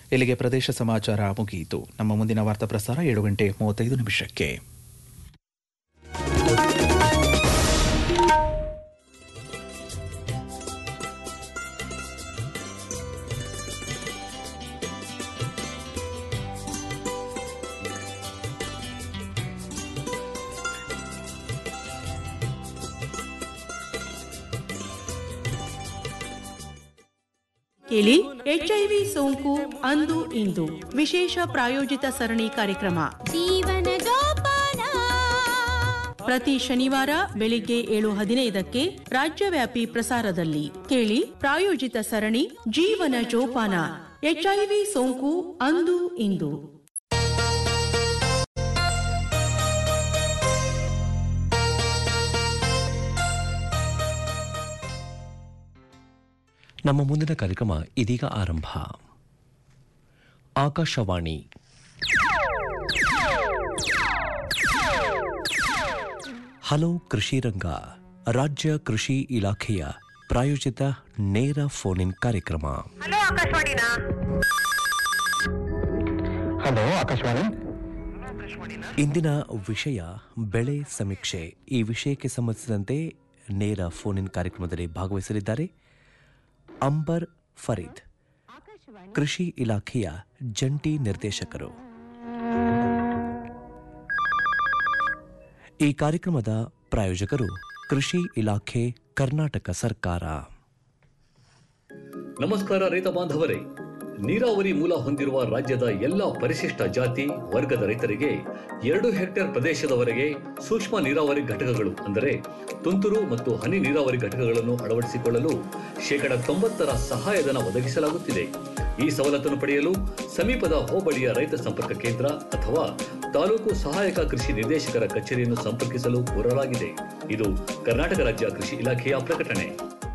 ಇಲ್ಲಿಗೆ ಪ್ರದೇಶ ಸಮಾಚಾರ ಮುಗಿಯಿತು ನಮ್ಮ ಮುಂದಿನ ವಾರ್ತಾ ಪ್ರಸಾರ ಏಳು ಗಂಟೆ ಮೂವತ್ತೈದು ನಿಮಿಷಕ್ಕೆ ಕೇಳಿ ಎಚ್ಐವಿ ಸೋಂಕು ಅಂದು ಇಂದು ವಿಶೇಷ ಪ್ರಾಯೋಜಿತ ಸರಣಿ ಕಾರ್ಯಕ್ರಮ ಜೀವನ ಜೋಪಾನ ಪ್ರತಿ ಶನಿವಾರ ಬೆಳಿಗ್ಗೆ ಏಳು ಹದಿನೈದಕ್ಕೆ ರಾಜ್ಯವ್ಯಾಪಿ ಪ್ರಸಾರದಲ್ಲಿ ಕೇಳಿ ಪ್ರಾಯೋಜಿತ ಸರಣಿ ಜೀವನ ಜೋಪಾನ ಎಚ್ಐವಿ ಸೋಂಕು ಅಂದು ಇಂದು ನಮ್ಮ ಮುಂದಿನ ಕಾರ್ಯಕ್ರಮ ಇದೀಗ ಆರಂಭ ಆಕಾಶವಾಣಿ ಹಲೋ ಕೃಷಿ ರಂಗ ರಾಜ್ಯ ಕೃಷಿ ಇಲಾಖೆಯ ಪ್ರಾಯೋಜಿತ ನೇರ ಫೋನ್ ಇನ್ ಕಾರ್ಯಕ್ರಮ ಹಲೋ ಆಕಾಶವಾಣಿ ಇಂದಿನ ವಿಷಯ ಬೆಳೆ ಸಮೀಕ್ಷೆ ಈ ವಿಷಯಕ್ಕೆ ಸಂಬಂಧಿಸಿದಂತೆ ನೇರ ಫೋನ್ ಇನ್ ಕಾರ್ಯಕ್ರಮದಲ್ಲಿ ಭಾಗವಹಿಸಲಿದ್ದಾರೆ ಅಂಬರ್ ಫರೀದ್ ಕೃಷಿ ಇಲಾಖೆಯ ಜಂಟಿ ನಿರ್ದೇಶಕರು ಈ ಕಾರ್ಯಕ್ರಮದ ಪ್ರಾಯೋಜಕರು ಕೃಷಿ ಇಲಾಖೆ ಕರ್ನಾಟಕ ಸರ್ಕಾರ ನಮಸ್ಕಾರ ರೈತ ಬಾಂಧವರೇ ನೀರಾವರಿ ಮೂಲ ಹೊಂದಿರುವ ರಾಜ್ಯದ ಎಲ್ಲ ಪರಿಶಿಷ್ಟ ಜಾತಿ ವರ್ಗದ ರೈತರಿಗೆ ಎರಡು ಹೆಕ್ಟೇರ್ ಪ್ರದೇಶದವರೆಗೆ ಸೂಕ್ಷ್ಮ ನೀರಾವರಿ ಘಟಕಗಳು ಅಂದರೆ ತುಂತುರು ಮತ್ತು ಹನಿ ನೀರಾವರಿ ಘಟಕಗಳನ್ನು ಅಳವಡಿಸಿಕೊಳ್ಳಲು ಶೇಕಡ ತೊಂಬತ್ತರ ಸಹಾಯಧನ ಒದಗಿಸಲಾಗುತ್ತಿದೆ ಈ ಸವಲತ್ತನ್ನು ಪಡೆಯಲು ಸಮೀಪದ ಹೋಬಳಿಯ ರೈತ ಸಂಪರ್ಕ ಕೇಂದ್ರ ಅಥವಾ ತಾಲೂಕು ಸಹಾಯಕ ಕೃಷಿ ನಿರ್ದೇಶಕರ ಕಚೇರಿಯನ್ನು ಸಂಪರ್ಕಿಸಲು ಕೋರಲಾಗಿದೆ ಇದು ಕರ್ನಾಟಕ ರಾಜ್ಯ ಕೃಷಿ ಇಲಾಖೆಯ ಪ್ರಕಟಣೆ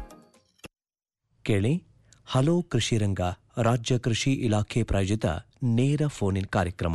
ಕೇಳಿ ಹಲೋ ಕೃಷಿ ರಂಗ ರಾಜ್ಯ ಕೃಷಿ ಇಲಾಖೆ ಪ್ರಾಯೋಜಿತ ನೇರ ಫೋನ್ ಇನ್ ಕಾರ್ಯಕ್ರಮ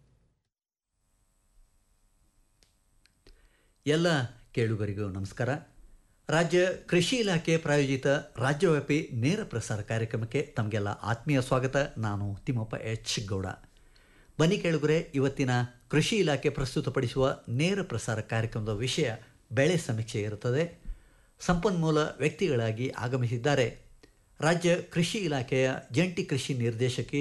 ಎಲ್ಲ ಕೇಳುಗರಿಗೂ ನಮಸ್ಕಾರ ರಾಜ್ಯ ಕೃಷಿ ಇಲಾಖೆ ಪ್ರಾಯೋಜಿತ ರಾಜ್ಯವ್ಯಾಪಿ ನೇರ ಪ್ರಸಾರ ಕಾರ್ಯಕ್ರಮಕ್ಕೆ ತಮಗೆಲ್ಲ ಆತ್ಮೀಯ ಸ್ವಾಗತ ನಾನು ತಿಮ್ಮಪ್ಪ ಎಚ್ ಗೌಡ ಬನ್ನಿ ಕೇಳುಗರೆ ಇವತ್ತಿನ ಕೃಷಿ ಇಲಾಖೆ ಪ್ರಸ್ತುತಪಡಿಸುವ ನೇರ ಪ್ರಸಾರ ಕಾರ್ಯಕ್ರಮದ ವಿಷಯ ಬೆಳೆ ಸಮೀಕ್ಷೆ ಇರುತ್ತದೆ ಸಂಪನ್ಮೂಲ ವ್ಯಕ್ತಿಗಳಾಗಿ ಆಗಮಿಸಿದ್ದಾರೆ ರಾಜ್ಯ ಕೃಷಿ ಇಲಾಖೆಯ ಜಂಟಿ ಕೃಷಿ ನಿರ್ದೇಶಕಿ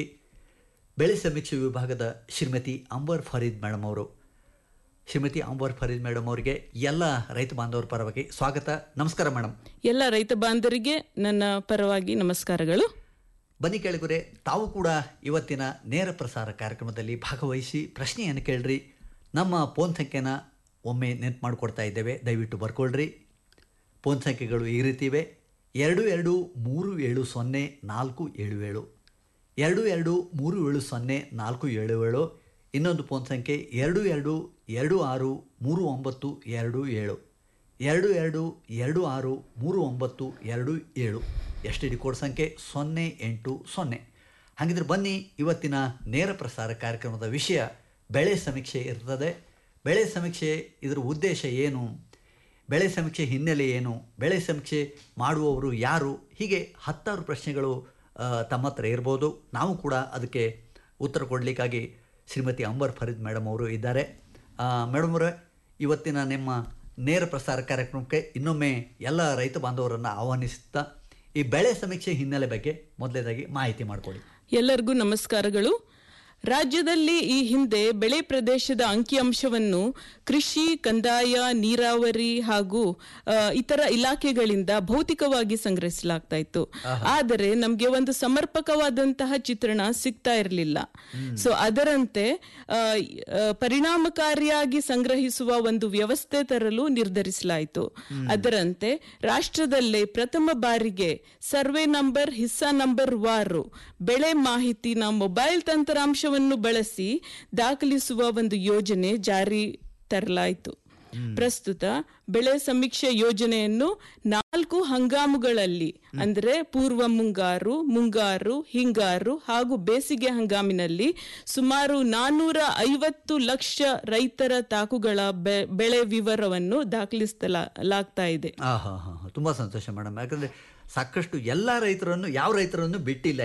ಬೆಳೆ ಸಮೀಕ್ಷೆ ವಿಭಾಗದ ಶ್ರೀಮತಿ ಅಂಬರ್ ಫರೀದ್ ಮೇಡಮ್ ಅವರು ಶ್ರೀಮತಿ ಅಂಬರ್ ಫರೀದ್ ಮೇಡಮ್ ಅವರಿಗೆ ಎಲ್ಲ ರೈತ ಬಾಂಧವರ ಪರವಾಗಿ ಸ್ವಾಗತ ನಮಸ್ಕಾರ ಮೇಡಮ್ ಎಲ್ಲ ರೈತ ಬಾಂಧವರಿಗೆ ನನ್ನ ಪರವಾಗಿ ನಮಸ್ಕಾರಗಳು ಬನ್ನಿ ಕೇಳಿಗುರೆ ತಾವು ಕೂಡ ಇವತ್ತಿನ ನೇರ ಪ್ರಸಾರ ಕಾರ್ಯಕ್ರಮದಲ್ಲಿ ಭಾಗವಹಿಸಿ ಪ್ರಶ್ನೆಯನ್ನು ಕೇಳ್ರಿ ನಮ್ಮ ಫೋನ್ ಸಂಖ್ಯೆನ ಒಮ್ಮೆ ನೆನ್ಪು ಮಾಡಿಕೊಡ್ತಾ ಇದ್ದೇವೆ ದಯವಿಟ್ಟು ಬರ್ಕೊಳ್ರಿ ಫೋನ್ ಸಂಖ್ಯೆಗಳು ಈ ರೀತಿ ಇವೆ ಎರಡು ಎರಡು ಮೂರು ಏಳು ಸೊನ್ನೆ ನಾಲ್ಕು ಏಳು ಏಳು ಎರಡು ಎರಡು ಮೂರು ಏಳು ಸೊನ್ನೆ ನಾಲ್ಕು ಏಳು ಏಳು ಇನ್ನೊಂದು ಫೋನ್ ಸಂಖ್ಯೆ ಎರಡು ಎರಡು ಎರಡು ಆರು ಮೂರು ಒಂಬತ್ತು ಎರಡು ಏಳು ಎರಡು ಎರಡು ಎರಡು ಆರು ಮೂರು ಒಂಬತ್ತು ಎರಡು ಏಳು ಎಸ್ ಟಿ ಡಿ ಕೋಡ್ ಸಂಖ್ಯೆ ಸೊನ್ನೆ ಎಂಟು ಸೊನ್ನೆ ಹಾಗಿದ್ರೆ ಬನ್ನಿ ಇವತ್ತಿನ ನೇರ ಪ್ರಸಾರ ಕಾರ್ಯಕ್ರಮದ ವಿಷಯ ಬೆಳೆ ಸಮೀಕ್ಷೆ ಇರ್ತದೆ ಬೆಳೆ ಸಮೀಕ್ಷೆ ಇದರ ಉದ್ದೇಶ ಏನು ಬೆಳೆ ಸಮೀಕ್ಷೆ ಹಿನ್ನೆಲೆ ಏನು ಬೆಳೆ ಸಮೀಕ್ಷೆ ಮಾಡುವವರು ಯಾರು ಹೀಗೆ ಹತ್ತಾರು ಪ್ರಶ್ನೆಗಳು ಆ, ತಮ್ಮ ಹತ್ರ ಇರ್ಬೋದು ನಾವು ಕೂಡ ಅದಕ್ಕೆ ಉತ್ತರ ಕೊಡಲಿಕ್ಕಾಗಿ ಶ್ರೀಮತಿ ಅಂಬರ್ ಫರೀದ್ ಮೇಡಮ್ ಅವರು ಇದ್ದಾರೆ ಮೇಡಮ್ ಅವರೇ ಇವತ್ತಿನ ನಿಮ್ಮ ನೇರ ಪ್ರಸಾರ ಕಾರ್ಯಕ್ರಮಕ್ಕೆ ಇನ್ನೊಮ್ಮೆ ಎಲ್ಲ ರೈತ ಬಾಂಧವರನ್ನು ಆಹ್ವಾನಿಸುತ್ತಾ ಈ ಬೆಳೆ ಸಮೀಕ್ಷೆ ಹಿನ್ನೆಲೆ ಬಗ್ಗೆ ಮೊದಲನೇದಾಗಿ ಮಾಹಿತಿ ಮಾಡಿಕೊಡಿ ಎಲ್ಲರಿಗೂ ನಮಸ್ಕಾರಗಳು ರಾಜ್ಯದಲ್ಲಿ ಈ ಹಿಂದೆ ಬೆಳೆ ಪ್ರದೇಶದ ಅಂಕಿಅಂಶವನ್ನು ಕೃಷಿ ಕಂದಾಯ ನೀರಾವರಿ ಹಾಗೂ ಆ, ಇತರ ಇಲಾಖೆಗಳಿಂದ ಭೌತಿಕವಾಗಿ ಸಂಗ್ರಹಿಸಲಾಗ್ತಾ ಇತ್ತು ಆದರೆ ನಮಗೆ ಒಂದು ಸಮರ್ಪಕವಾದಂತಹ ಚಿತ್ರಣ ಸಿಗ್ತಾ ಇರಲಿಲ್ಲ ಸೊ ಅದರಂತೆ ಆ, ಆ, ಪರಿಣಾಮಕಾರಿಯಾಗಿ ಸಂಗ್ರಹಿಸುವ ಒಂದು ವ್ಯವಸ್ಥೆ ತರಲು ನಿರ್ಧರಿಸಲಾಯಿತು ಅದರಂತೆ ರಾಷ್ಟ್ರದಲ್ಲೇ ಪ್ರಥಮ ಬಾರಿಗೆ ಸರ್ವೆ ನಂಬರ್ ಹಿಸ್ಸಾ ನಂಬರ್ ವಾರು ಬೆಳೆ ಮಾಹಿತಿನ ಮೊಬೈಲ್ ತಂತ್ರಾಂಶವನ್ನು ಬಳಸಿ ದಾಖಲಿಸುವ ಒಂದು ಯೋಜನೆ ಜಾರಿ ತರಲಾಯಿತು ಪ್ರಸ್ತುತ ಬೆಳೆ ಸಮೀಕ್ಷೆ ಯೋಜನೆಯನ್ನು ನಾಲ್ಕು ಹಂಗಾಮುಗಳಲ್ಲಿ ಅಂದ್ರೆ ಪೂರ್ವ ಮುಂಗಾರು ಮುಂಗಾರು ಹಿಂಗಾರು ಹಾಗೂ ಬೇಸಿಗೆ ಹಂಗಾಮಿನಲ್ಲಿ ಸುಮಾರು ನಾನ್ನೂರ ಐವತ್ತು ಲಕ್ಷ ರೈತರ ತಾಕುಗಳ ಬೆ- ಬೆಳೆ ವಿವರವನ್ನು ದಾಖಲಿಸಲಾಗ್ತಾ ಇದೆ ಹಾಂ ಹಾಂ ಹಾಂ ತುಂಬ ಸಂತೋಷ ಮೇಡಮ್ ಯಾಕಂದರೆ ಸಾಕಷ್ಟು ಎಲ್ಲ ರೈತರನ್ನು ಯಾವ ರೈತರನ್ನು ಬಿಟ್ಟಿಲ್ಲ ಇಲ್ಲಿ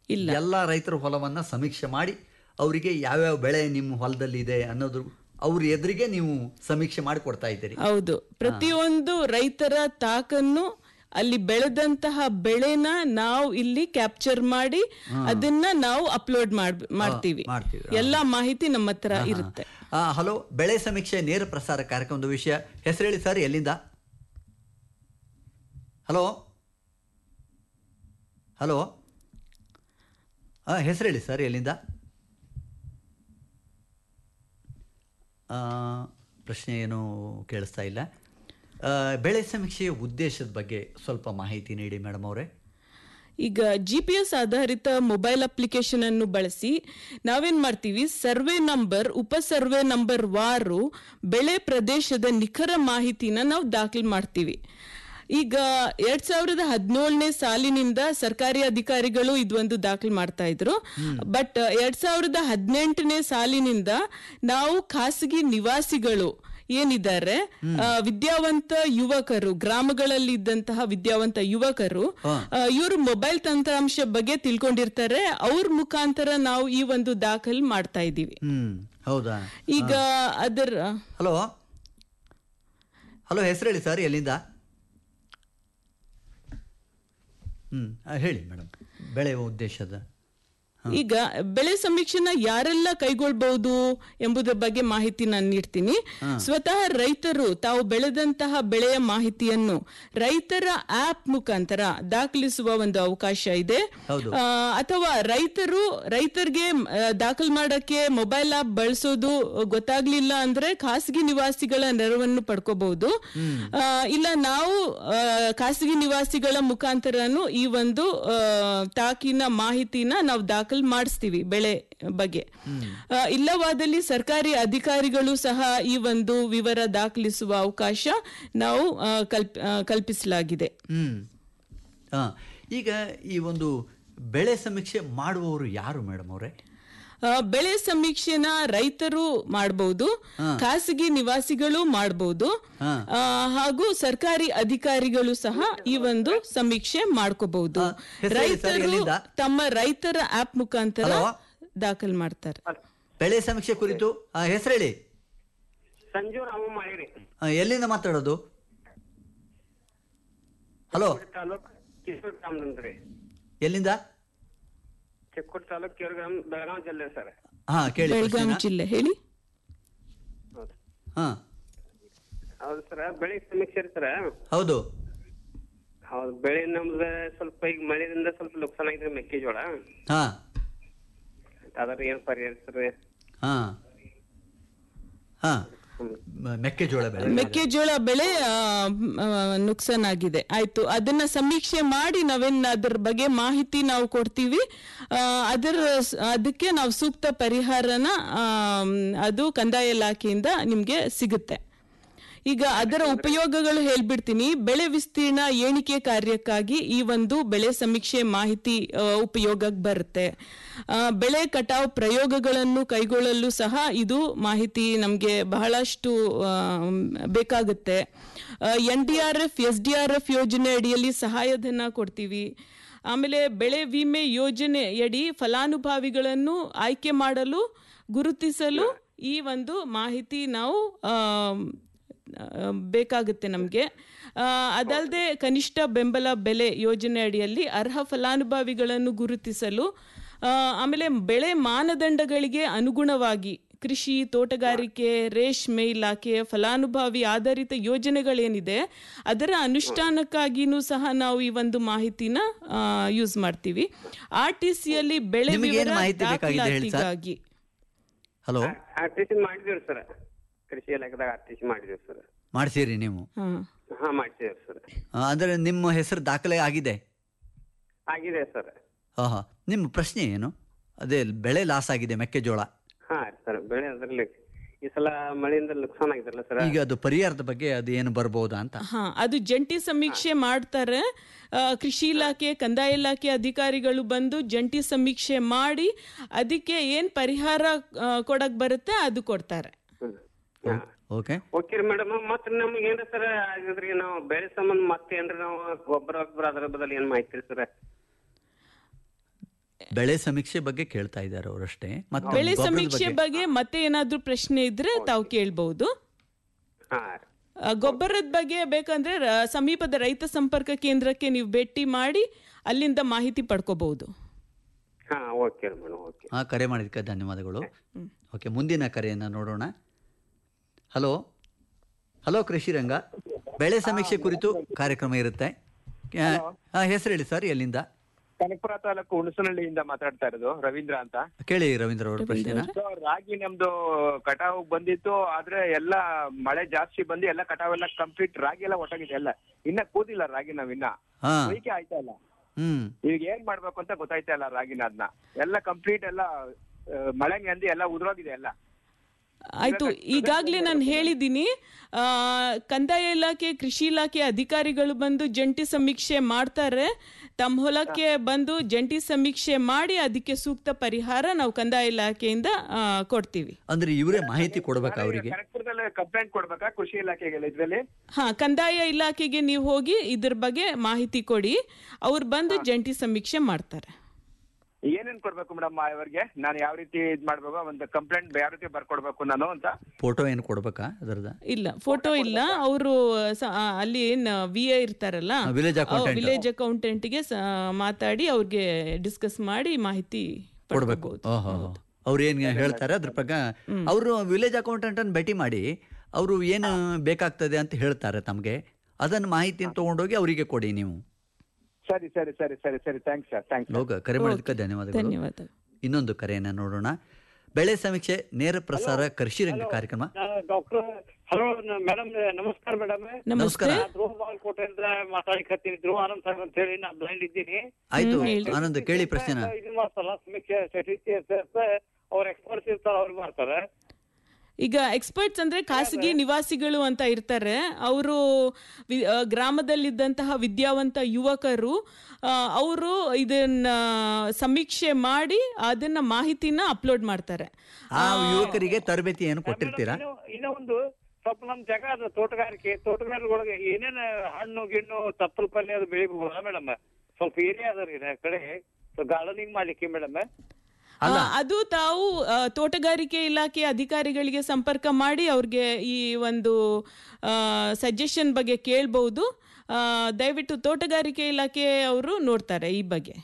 ಇಲ್ಲ. ಎಲ್ಲ ರೈತರ ಹೊಲವನ್ನ ಸಮೀಕ್ಷೆ ಮಾಡಿ ಅವರಿಗೆ ಯಾವ್ಯಾವ ಬೆಳೆ ನಿಮ್ಮ ಹೊಲದಲ್ಲಿ ಇದೆ ಅನ್ನೋದ್ರ ಅವ್ರ ಎದುರಿಗೆ ನೀವು ಸಮೀಕ್ಷೆ ಮಾಡಿ ಕೊಡ್ತಾ ಇದ್ದೀರಿ ಹೌದು ಪ್ರತಿಯೊಂದು ರೈತರ ತಾಕನ್ನು ಅಲ್ಲಿ ಬೆಳೆದಂತಹ ಬೆಳೆನ ನಾವು ಇಲ್ಲಿ ಕ್ಯಾಪ್ಚರ್ ಮಾಡಿ ಅದನ್ನ ನಾವು ಅಪ್ಲೋಡ್ ಮಾಡ್ತೀವಿ ಮಾಡ್ತೀವಿ. ಎಲ್ಲಾ ಮಾಹಿತಿ ನಮ್ಮ ಹತ್ರ ಇರುತ್ತೆ ಆ, ಹಲೋ ಬೆಳೆ ಸಮೀಕ್ಷೆ ನೇರ ಪ್ರಸಾರ ಕಾರ್ಯಕ್ರಮದ ವಿಷಯ ಹೆಸರು ಹೇಳಿ ಸರ್ ಎಲ್ಲಿಂದ ಹಲೋ ಹಲೋ ಹಾಂ ಹೆಸರು ಹೇಳಿ ಸರ್ ಎಲ್ಲಿಂದ ಆ, ಪ್ರಶ್ನೆ ಏನು ಕೇಳಿಸ್ತಾ ಇಲ್ಲ ಆ, ಬೆಳೆ ಸಮೀಕ್ಷೆಯ ಉದ್ದೇಶದ ಬಗ್ಗೆ ಸ್ವಲ್ಪ ಮಾಹಿತಿ ನೀಡಿ ಮೇಡಮ್ ಅವರೇ ಈಗ ಜಿ ಪಿ ಎಸ್ ಆಧಾರಿತ ಮೊಬೈಲ್ ಅಪ್ಲಿಕೇಶನ್ ಅನ್ನು ಬಳಸಿ ನಾವೇನ್ ಮಾಡ್ತೀವಿ ಸರ್ವೆ ನಂಬರ್ ಉಪ ಸರ್ವೆ ನಂಬರ್ ವಾರು ಬೆಳೆ ಪ್ರದೇಶದ ನಿಖರ ಮಾಹಿತಿನ ನಾವು ದಾಖಲು ಮಾಡ್ತೀವಿ ಈಗ ಎರಡ್ ಸಾವಿರದ ಹದಿನೇಳನೇ ಸಾಲಿನಿಂದ ಸರ್ಕಾರಿ ಅಧಿಕಾರಿಗಳು ಇದೊಂದು ದಾಖಲು ಮಾಡ್ತಾ ಇದ್ರು ಬಟ್ ಎರಡ್ ಸಾವಿರದ ಹದಿನೆಂಟನೇ ಸಾಲಿನಿಂದ ನಾವು ಖಾಸಗಿ ನಿವಾಸಿಗಳು ಏನಿದ್ದಾರೆ ಆ, ವಿದ್ಯಾವಂತ ಯುವಕರು ಗ್ರಾಮಗಳಲ್ಲಿ ಇದ್ದಂತಹ ವಿದ್ಯಾವಂತ ಯುವಕರು ಇವರು ಮೊಬೈಲ್ ತಂತ್ರಾಂಶ ಬಗ್ಗೆ ತಿಳ್ಕೊಂಡಿರ್ತಾರೆ ಅವ್ರ ಮುಖಾಂತರ ನಾವು ಈ ಒಂದು ದಾಖಲು ಮಾಡ್ತಾ ಇದ್ದೀವಿ ಹ್ಮ್ ಹೌದಾ ಈಗ ಅದರ ಹಲೋ ಹಲೋ ಹೆಸರು ಹೇಳಿ ಸರ್ ಎಲ್ಲಿಂದ ಹ್ಮ್ ಆ, ಹೇಳಿ ಮೇಡಮ್ ಬೆಳೆಯುವ ಉದ್ದೇಶದ ಈಗ ಬೆಳೆ ಸಮೀಕ್ಷೆನ ಯಾರೆಲ್ಲ ಕೈಗೊಳ್ಬಹುದು ಎಂಬುದರ ಬಗ್ಗೆ ಮಾಹಿತಿ ನಾನು ನೀಡ್ತೀನಿ ಸ್ವತಃ ರೈತರು ತಾವು ಬೆಳೆದಂತಹ ಬೆಳೆಯ ಮಾಹಿತಿಯನ್ನು ರೈತರ ಆಪ್ ಮುಖಾಂತರ ದಾಖಲಿಸುವ ಒಂದು ಅವಕಾಶ ಇದೆ ಹೌದು. ಆ, ಅಥವಾ ರೈತರು ರೈತರಿಗೆ ದಾಖಲು ಮಾಡಕ್ಕೆ ಮೊಬೈಲ್ ಆಪ್ ಬಳಸೋದು ಗೊತ್ತಾಗ್ಲಿಲ್ಲ ಅಂದ್ರೆ ಖಾಸಗಿ ನಿವಾಸಿಗಳ ನೆರವನ್ನು ಪಡ್ಕೋಬಹುದು ಆ, ಇಲ್ಲ ನಾವು ಆ, ಖಾಸಗಿ ನಿವಾಸಿಗಳ ಮುಖಾಂತರನು ಈ ಒಂದು ಆ, ತಾಕಿನ ಮಾಹಿತಿನ ನಾವು ದಾಖಲು ಮಾಡಿಸ್ತೀವಿ ಬೆಳೆ ಬಗ್ಗೆ ಆ, ಇಲ್ಲವಾದಲ್ಲಿ ಸರ್ಕಾರಿ ಅಧಿಕಾರಿಗಳು ಸಹ ಈ ಒಂದು ವಿವರ ದಾಖಲಿಸುವ ಅವಕಾಶ ನಾವು ಆ, ಕಲ್ಪ್ ಆ, ಕಲ್ಪಿಸಲಾಗಿದೆ ಹ್ಮ್ ಹಾ ಈಗ ಈ ಒಂದು ಬೆಳೆ ಸಮೀಕ್ಷೆ ಮಾಡುವವರು ಯಾರು ಮೇಡಮ್ ಅವರೇ ಆ, ಬೆಳೆ ಸಮೀಕ್ಷೆನ ರೈತರು ಮಾಡಬಹುದು ಖಾಸಗಿ ನಿವಾಸಿಗಳು ಮಾಡಬಹುದು ಹಾ. ಹಾಗೂ ಸರ್ಕಾರಿ ಅಧಿಕಾರಿಗಳು ಸಹ ಈ ಒಂದು ಸಮೀಕ್ಷೆ ಮಾಡ್ಕೋಬಹುದು ಆ, ಹೆಸರು ಹೇಳಿ ಸರ್, ರೈತರು ಎಲ್ಲಿಂದ? ತಮ್ಮ ರೈತರ ಆಪ್ ಮುಖಾಂತರ ಹಲೋ? ದಾಖಲು ಮಾಡ್ತಾರೆ ಬೆಳೆ ಸಮೀಕ್ಷೆ ಕುರಿತು ಹೆಸರು ಹೇಳಿ ಸಂಜು ರಾಮ ಮಾಡಿರಿ ಆ, ಎಲ್ಲಿಂದ ಮಾತಾಡೋದು ಹಲೋ ತಾಲೂಕ್ ಕಿತ್ತೂರು ಗ್ರಾಮದಂದ್ರಿ ಎಲ್ಲಿಂದ ಚಿಕ್ಕೋಡಿ ತಾಲೂಕ್ ಕಿತ್ತೂರು ಗ್ರಾಮ ಬೆಳಗಾವಿ ಜಿಲ್ಲೆ ಸರ್ ಹಾ ಕೇಳಿ ಬೆಳಗಾವಿ ಪ್ರಶ್ನೆನ. ಜಿಲ್ಲೆ ಹೇಳಿ ಹೌದು ಹಾ ಹೌದು ಸರ್ ಬೆಳೆ ಸಮೀಕ್ಷೆ ಸರ್ ಹೌದು ಹೌದು ಬೆಳೆ ನಮ್ದು ಸ್ವಲ್ಪ ಈಗ ಮಳೆಯಿಂದ ಸ್ವಲ್ಪ ನುಕ್ಸಾನ್ ಆಗಿದೆ ಮೆಕ್ಕೆಜೋಳ ಹಾ ಅದ್ರ ಏನ್ ಪರಿಹಾರ ಸರ್ ಹಾ ಹಾ ಮ- ಮೆಕ್ಕೆಜೋಳ ಬೆಳೆ ಮೆಕ್ಕೆಜೋಳ ಬೆಳೆ ಆ, ಆ, ನುಕ್ಸಾನ್ ಆಗಿದೆ ಆಯ್ತು ಅದನ್ನ ಸಮೀಕ್ಷೆ ಮಾಡಿ ನಾವೇನ್ ಅದ್ರ ಬಗ್ಗೆ ಮಾಹಿತಿ ನಾವು ಕೊಡ್ತೀವಿ ಆ, ಅದರ ಸ್- ಅದಕ್ಕೆ ನಾವು ಸೂಕ್ತ ಪರಿಹಾರನ ಆ, ಅದು ಕಂದಾಯ ಇಲಾಖೆಯಿಂದ ನಿಮ್ಗೆ ಸಿಗುತ್ತೆ ಈಗ ಅದರ ಉಪಯೋಗಗಳು ಹೇಳ್ಬಿಡ್ತೀನಿ ಬೆಳೆ ವಿಸ್ತೀರ್ಣ ಎಣಿಕೆ ಕಾರ್ಯಕ್ಕಾಗಿ ಈ ಒಂದು ಬೆಳೆ ಸಮೀಕ್ಷೆ ಮಾಹಿತಿ ಆ, ಉಪಯೋಗಕ್ಕೆ ಬರುತ್ತೆ ಆ, ಬೆಳೆ ಕಟಾವು ಪ್ರಯೋಗಗಳನ್ನು ಕೈಗೊಳ್ಳಲು ಸಹ ಇದು ಮಾಹಿತಿ ನಮಗೆ ಬಹಳಷ್ಟು ಆ, ಬೇಕಾಗುತ್ತೆ N D R F S D R F ಯೋಜನೆ ಅಡಿಯಲ್ಲಿ ಸಹಾಯಧನ ಕೊಡ್ತೀವಿ ಆಮೇಲೆ ಬೆಳೆ ವಿಮೆ ಯೋಜನೆಯಡಿ ಫಲಾನುಭವಿಗಳನ್ನು ಆಯ್ಕೆ ಮಾಡಲು ಗುರುತಿಸಲು ಈ ಒಂದು ಮಾಹಿತಿ ನಾವು ಆ, ಆ, ಬೇಕಾಗುತ್ತೆ ನಮಗೆ ಅದಲ್ಲದೆ ಕನಿಷ್ಠ ಬೆಂಬಲ ಬೆಲೆ ಯೋಜನೆ ಅಡಿಯಲ್ಲಿ ಅರ್ಹ ಫಲಾನುಭವಿಗಳನ್ನು ಗುರುತಿಸಲು ಆ, ಆಮೇಲೆ ಬೆಳೆ ಮಾನದಂಡಗಳಿಗೆ ಅನುಗುಣವಾಗಿ ಕೃಷಿ ತೋಟಗಾರಿಕೆ ರೇಷ್ಮೆ ಇಲಾಖೆ ಫಲಾನುಭವಿ ಆಧಾರಿತ ಯೋಜನೆಗಳೇನಿದೆ ಅದರ ಅನುಷ್ಠಾನಕ್ಕಾಗಿನೂ ಸಹ ನಾವು ಈ ಒಂದು ಮಾಹಿತಿನ ಯೂಸ್ ಮಾಡ್ತೀವಿ ಆರ್ ಟಿ ಸಿಯಲ್ಲಿ ಬೆಳೆ ನಿಮಗೇನು ವಿವರ ಮಾಹಿತಿ ಬೇಕಾಗಿದೆ ಹೇಳಿ ಸರ್? ದಾಖಲಾತಿಗಾಗಿ ಹಲೋ ಆರ್ ಟಿ ಸಿ ಮಾಡಿದಿವ್ರಿ ಸರ್ ಕೃಷಿ ಇಲಾಖೆದಾಗ ಆರ್ ಟಿ ಸಿ ಮಾಡಿದಿವಿ ಸರ್ ಮಾಡ್ಸಿರಿ ನೀವು ಹಾ ಹಾ ಮಾಡ್ಸಿದೇವ್ ಸರ್ ಆ, ಅಂದ್ರೆ ನಿಮ್ಮ ಹೆಸರು ದಾಖಲೆ ಆಗಿದೆ ಆಗಿದೆ ಸರ್ ಹಾ ಹಾ ನಿಮ್ಮ ಪ್ರಶ್ನೆ ಏನು ಅದೇ ಬೆಳೆ ಲಾಸ್ ಆಗಿದೆ ಮೆಕ್ಕೆಜೋಳ ಹಾ ಸರ್ ಬೆಳೆ ಅದ್ರಲ್ಲಿ ಈ ಸಲ ಮಳೆಯಿಂದ ನುಕ್ಸಾನ್ ಆಗಿದಲ್ಲ ಸರ್ ಈಗ ಅದು ಪರಿಹಾರದ ಬಗ್ಗೆ ಅದು ಏನು ಬರ್ಬೋದಾ ಅಂತ ಹಾ ಅದು ಜಂಟಿ ಸಮೀಕ್ಷೆ ಮಾಡ್ತಾರೆ ಆ, ಕೃಷಿ ಇಲಾಖೆ ಕಂದಾಯ ಇಲಾಖೆ ಅಧಿಕಾರಿಗಳು ಬಂದು ಜಂಟಿ ಸಮೀಕ್ಷೆ ಮಾಡಿ ಅದಕ್ಕೆ ಏನ್ ಪರಿಹಾರ ಆ, ಕೊಡಕ್ ಬರುತ್ತೆ ಅದು ಕೊಡ್ತಾರೆ ಓಕೆ ಓಕೆ ರೀ ಮೇಡಮ್ ಮತ್ತೆ ನಮ್ಗೆ ಏನ್ರಿ ಸರ್ ಆಗಿದ್ರಿ ನಾವು ಬೆಳೆ ಸಂಬಂಧ ಮತ್ತೆ ಏನ್ರಿ ನಾವು ಗೊಬ್ಬರ ಗೊಬ್ಬರ ಅದ್ರ ಬದಲು ಏನ್ ಮಾಹಿತಿ ಸರ್ ಬೆಳೆ ಸಮೀಕ್ಷೆ ಬಗ್ಗೆ ಕೇಳ್ತಾ ಇದ್ದಾರೆ ಅವರಷ್ಟೇ ಮತ್ತೆ ಬೆಳೆ ಗೊಬ್ಬರದ ಸಮೀಕ್ಷೆ ಬಗ್ಗೆ- ಬಗ್ಗೆ ಮತ್ತೆ ಏನಾದ್ರೂ ಪ್ರಶ್ನೆ ಇದ್ರೆ ತಾವು ಕೇಳ್ಬಹುದು ಹಾ ಆ, ಗೊಬ್ಬರದ ಬಗ್ಗೆ ಬೇಕಂದ್ರೆ ರ- ಸಮೀಪದ ರೈತ ಸಂಪರ್ಕ ಕೇಂದ್ರಕ್ಕೆ ನೀವು ಭೇಟಿ ಮಾಡಿ ಅಲ್ಲಿಂದ ಮಾಹಿತಿ ಪಡ್ಕೋಬಹುದು ಹಾ ಓಕೆ ಮೇಡಮ್ ಓಕೆ ಹಾ ಕರೆ ಮಾಡಿದ್ದಕ್ಕೆ ಧನ್ಯವಾದಗಳು ಓಕೆ ಮುಂದಿನ ಕರೆಯನ್ನು ನೋಡೋಣ ಹಲೋ ಹಲೋ ಕೃಷಿರಂಗ ಬೆಳೆ ಸಮೀಕ್ಷೆ ಕುರಿತು ಕಾರ್ಯಕ್ರಮ ಇರುತ್ತೆ ಹಾಂ ಹೆಸರು ಹೇಳಿ ಸರ್ ಎಲ್ಲಿಂದ ಕನಕಪುರ ತಾಲೂಕು ಹುಣಸನಹಳ್ಳಿಯಿಂದ ಮಾತಾಡ್ತಾ ಇರೋದು ರವೀಂದ್ರ ಅಂತ ಕೇಳಿ ರವೀಂದ್ರ ಅವರ ಪ್ರಶ್ನೆನ So, ರಾಗಿ ನಮ್ದು ಕಟಾವ್ ಬಂದಿತ್ತು ಆದ್ರೆ ಎಲ್ಲ ಮಳೆ ಜಾಸ್ತಿ ಬಂದು ಎಲ್ಲ ಕಟಾವ್ ಎಲ್ಲ ಕಂಪ್ಲೀಟ್ ರಾಗಿ ಎಲ್ಲ ಒಟ್ಟಾಗಿದೆ ಎಲ್ಲ ಇನ್ನ ಕೂದಿಲ್ಲ ರಾಗಿ ನಾವಿನ್ನ ಹಾ ಕೊಯ್ಕೆ ಆಯ್ತಾ ಇಲ್ಲ ಹ್ಮ್ ಈಗ ಏನ್ ಮಾಡ್ಬೇಕು ಅಂತ ಗೊತ್ತಾಯ್ತಾ ಇಲ್ಲ ರಾಗಿನ ಅದನ್ನ ಎಲ್ಲ ಕಂಪ್ಲೀಟ್ ಎಲ್ಲ ಆ, ಮಳೆಗೆ ಅಂದಿ ಎಲ್ಲ ಉದುರೋಗಿದೆ ಎಲ್ಲ ಆಯ್ತು ಈಗಾಗಲೇ ನಾನು ಹೇಳಿದ್ದೀನಿ ಆ, ಕಂದಾಯ ಇಲಾಖೆ ಕೃಷಿ ಇಲಾಖೆ ಅಧಿಕಾರಿಗಳು ಬಂದು ಜಂಟಿ ಸಮೀಕ್ಷೆ ಮಾಡ್ತಾರೆ ತಮ್ಮ ಹೊಲಕ್ಕೆ ಬಂದು ಜಂಟಿ ಸಮೀಕ್ಷೆ ಮಾಡಿ ಅದಕ್ಕೆ ಸೂಕ್ತ ಪರಿಹಾರ ನಾವು ಕಂದಾಯ ಇಲಾಖೆಯಿಂದ ಆ, ಕೊಡ್ತೀವಿ ಅಂದ್ರೆ ಇವರೇ ಮಾಹಿತಿ ಕೊಡ್ಬೇಕಾ ಅವರಿಗೆ ಕನಕಪುರದಲ್ಲಿ ಕಂಪ್ಲೇಂಟ್ ಕೊಡ್ಬೇಕಾ ಕೃಷಿ ಇಲಾಖೆಗೆ ಇದ್ರಲ್ಲಿ ಹಾ ಕಂದಾಯ ಇಲಾಖೆಗೆ ನೀವು ಹೋಗಿ ಇದ್ರ ಬಗ್ಗೆ ಮಾಹಿತಿ ಕೊಡಿ ಅವ್ರು ಬಂದು ಜಂಟಿ ಸಮೀಕ್ಷೆ ಮಾಡ್ತಾರೆ ಏನೇನ್ ಕೊಡ್ಬೇಕು ಮೇಡಮ್ ಅವ್ರಿಗೆ ನಾನು ಯಾವ ರೀತಿ ಇದ್ ಮಾಡ್ಬೇಕು ಒಂದು ಕಂಪ್ಲೇಂಟ್ ಯಾವ ರೀತಿ ಬರ್ಕೊಡ್ಬೇಕು ನಾನು ಅಂತ ಫೋಟೋ ಏನು ಕೊಡ್ಬೇಕಾ ಅದರದ ಇಲ್ಲ ಫೋಟೋ ಇಲ್ಲ ಅವರು ಅಲ್ಲಿ ಏನ್ ವಿ ಎ ಇರ್ತಾರಲ್ಲ ಆ, village accountant. ವಿಲೇಜ್ ಅಕೌಂಟೆಂಟ್ಗೆ ಮಾತಾಡಿ ಅವ್ರಿಗೆ ಡಿಸ್ಕಸ್ ಮಾಡಿ ಮಾಹಿತಿ ಕೊಡ್ಬೇಕು ಓಹೋ ಅವ್ರು ಏನ್ ಹೇಳ್ತಾರೆ ಅದ್ರ ಪ್ರಕಾರ ಅವರು ವಿಲೇಜ್ ಅಕೌಂಟೆಂಟ್ ಅನ್ನು ಭೇಟಿ ಮಾಡಿ ಅವರು ಏನು ಬೇಕಾಗ್ತದೆ ಅಂತ ಹೇಳ್ತಾರೆ ತಮಗೆ ಅದನ್ನ ಮಾಹಿತಿನ ತಗೊಂಡೋಗಿ ಅವರಿಗೆ ಕೊಡಿ ನೀವು ಸರಿ ಸರಿ ಸರಿ ಸರಿ ಸರಿ ಥ್ಯಾಂಕ್ಸ್ ಸರ್ ಥ್ಯಾಂಕ್ಸ್ ಹೋಗ ಕರೆ ಮಾಡೋದಕ್ಕೆ ಧನ್ಯವಾದಗಳು ಧನ್ಯವಾದ ಇನ್ನೊಂದು ಕರೆಯನ್ನ ನೋಡೋಣ ಬೆಳೆ ಸಮೀಕ್ಷೆ ನೇರ ಪ್ರಸಾರ ಕೃಷಿ ರಂಗ ಕಾರ್ಯಕ್ರಮ ಡಾಕ್ಟರ್ ಹಲೋ ಮೇಡಮ್ ನಮಸ್ಕಾರ ಮೇಡಮ್ ನಮಸ್ತೆ ಧ್ರುವ ಬಾಲ್ಕೋಟೆಯಿಂದ ಮಾತಾಡ್ಕತ್ತೀನಿ ಧ್ರುವ ಆನಂದ್ ಸಾಹೇಬ್ ಅಂತ ಹೇಳಿ ನಾನು ಬ್ಲೈಂಡ್ ಇದ್ದೀನಿ ಆಯ್ತು ಹ್ಮ್, ಹೇಳ್ರಿ. ಆನಂದ್ ಕೇಳಿ ಪ್ರಶ್ನೆನ ಇದು ಮಾಡ್ತಾರಲ್ಲ ಸಮೀಕ್ಷೆ ಸ್ಟ್ಯಾಟಿಸ್ಟಿಕ್ಸ್ ಅವ್ರ ಎಕ್ಸ್ಪರ್ಟ್ಸ್ ಇರ್ತಾರ ಅವ್ರು ಮಾಡ್ತಾರೆ ಈಗ ಎಕ್ಸ್ಪರ್ಟ್ಸ್ ಅಂದ್ರೆ ಖಾಸಗಿ ನಿವಾಸಿಗಳು ಅಂತ ಇರ್ತಾರೆ ಅವರು ಗ್ರಾಮದಲ್ಲಿದ್ದಂತಹ ವಿದ್ಯಾವಂತ ಯುವಕರು ಅವರು ಇದನ್ನ ಸಮೀಕ್ಷೆ ಮಾಡಿ ಅದನ್ನ ಮಾಹಿತಿನ ಅಪ್ಲೋಡ್ ಮಾಡ್ತಾರೆ ಆ ಯುವಕರಿಗೆ ತರಬೇತಿ ಏನು ಕೊಟ್ಟಿರ್ತೀರಾ ಇನ್ನು ಇನ್ನೂ ಒಂದು ಸ್ವಲ್ಪ ನಮ್ ಜಾಗ ಅದು ತೋಟಗಾರಿಕೆ ತೋಟಗಾರಿಕೆ ಏನೇನ ಹಣ್ಣು ಗಿಣ್ಣು ತಪ್ಪಲ್ ಪಲ್ಯ ಅದು ಬೆಳಿಬಹುದಾ ಮೇಡಮ್ ಸ್ವಲ್ಪ ಏರಿಯಾ ಅದ ರೀ ಆ ಕಡೆ ಗಾರ್ಡನಿಂಗ್ ಮಾಡ್ಲಿಕ್ಕೆ ಮೇಡಮ್ ಆ, ಅದು ತಾವು ಆ, ತೋಟಗಾರಿಕೆ ಇಲಾಖೆ ಅಧಿಕಾರಿಗಳಿಗೆ ಸಂಪರ್ಕ ಮಾಡಿ ಅವ್ರಿಗೆ ಈ ಒಂದು ಸಜೆಷನ್ ಬಗ್ಗೆ ಕೇಳ್ಬಹುದು ಆ, ದಯವಿಟ್ಟು ತೋಟಗಾರಿಕೆ ಇಲಾಖೆ ಅವರು ನೋಡ್ತಾರೆ ಈ ಬಗ್ಗೆ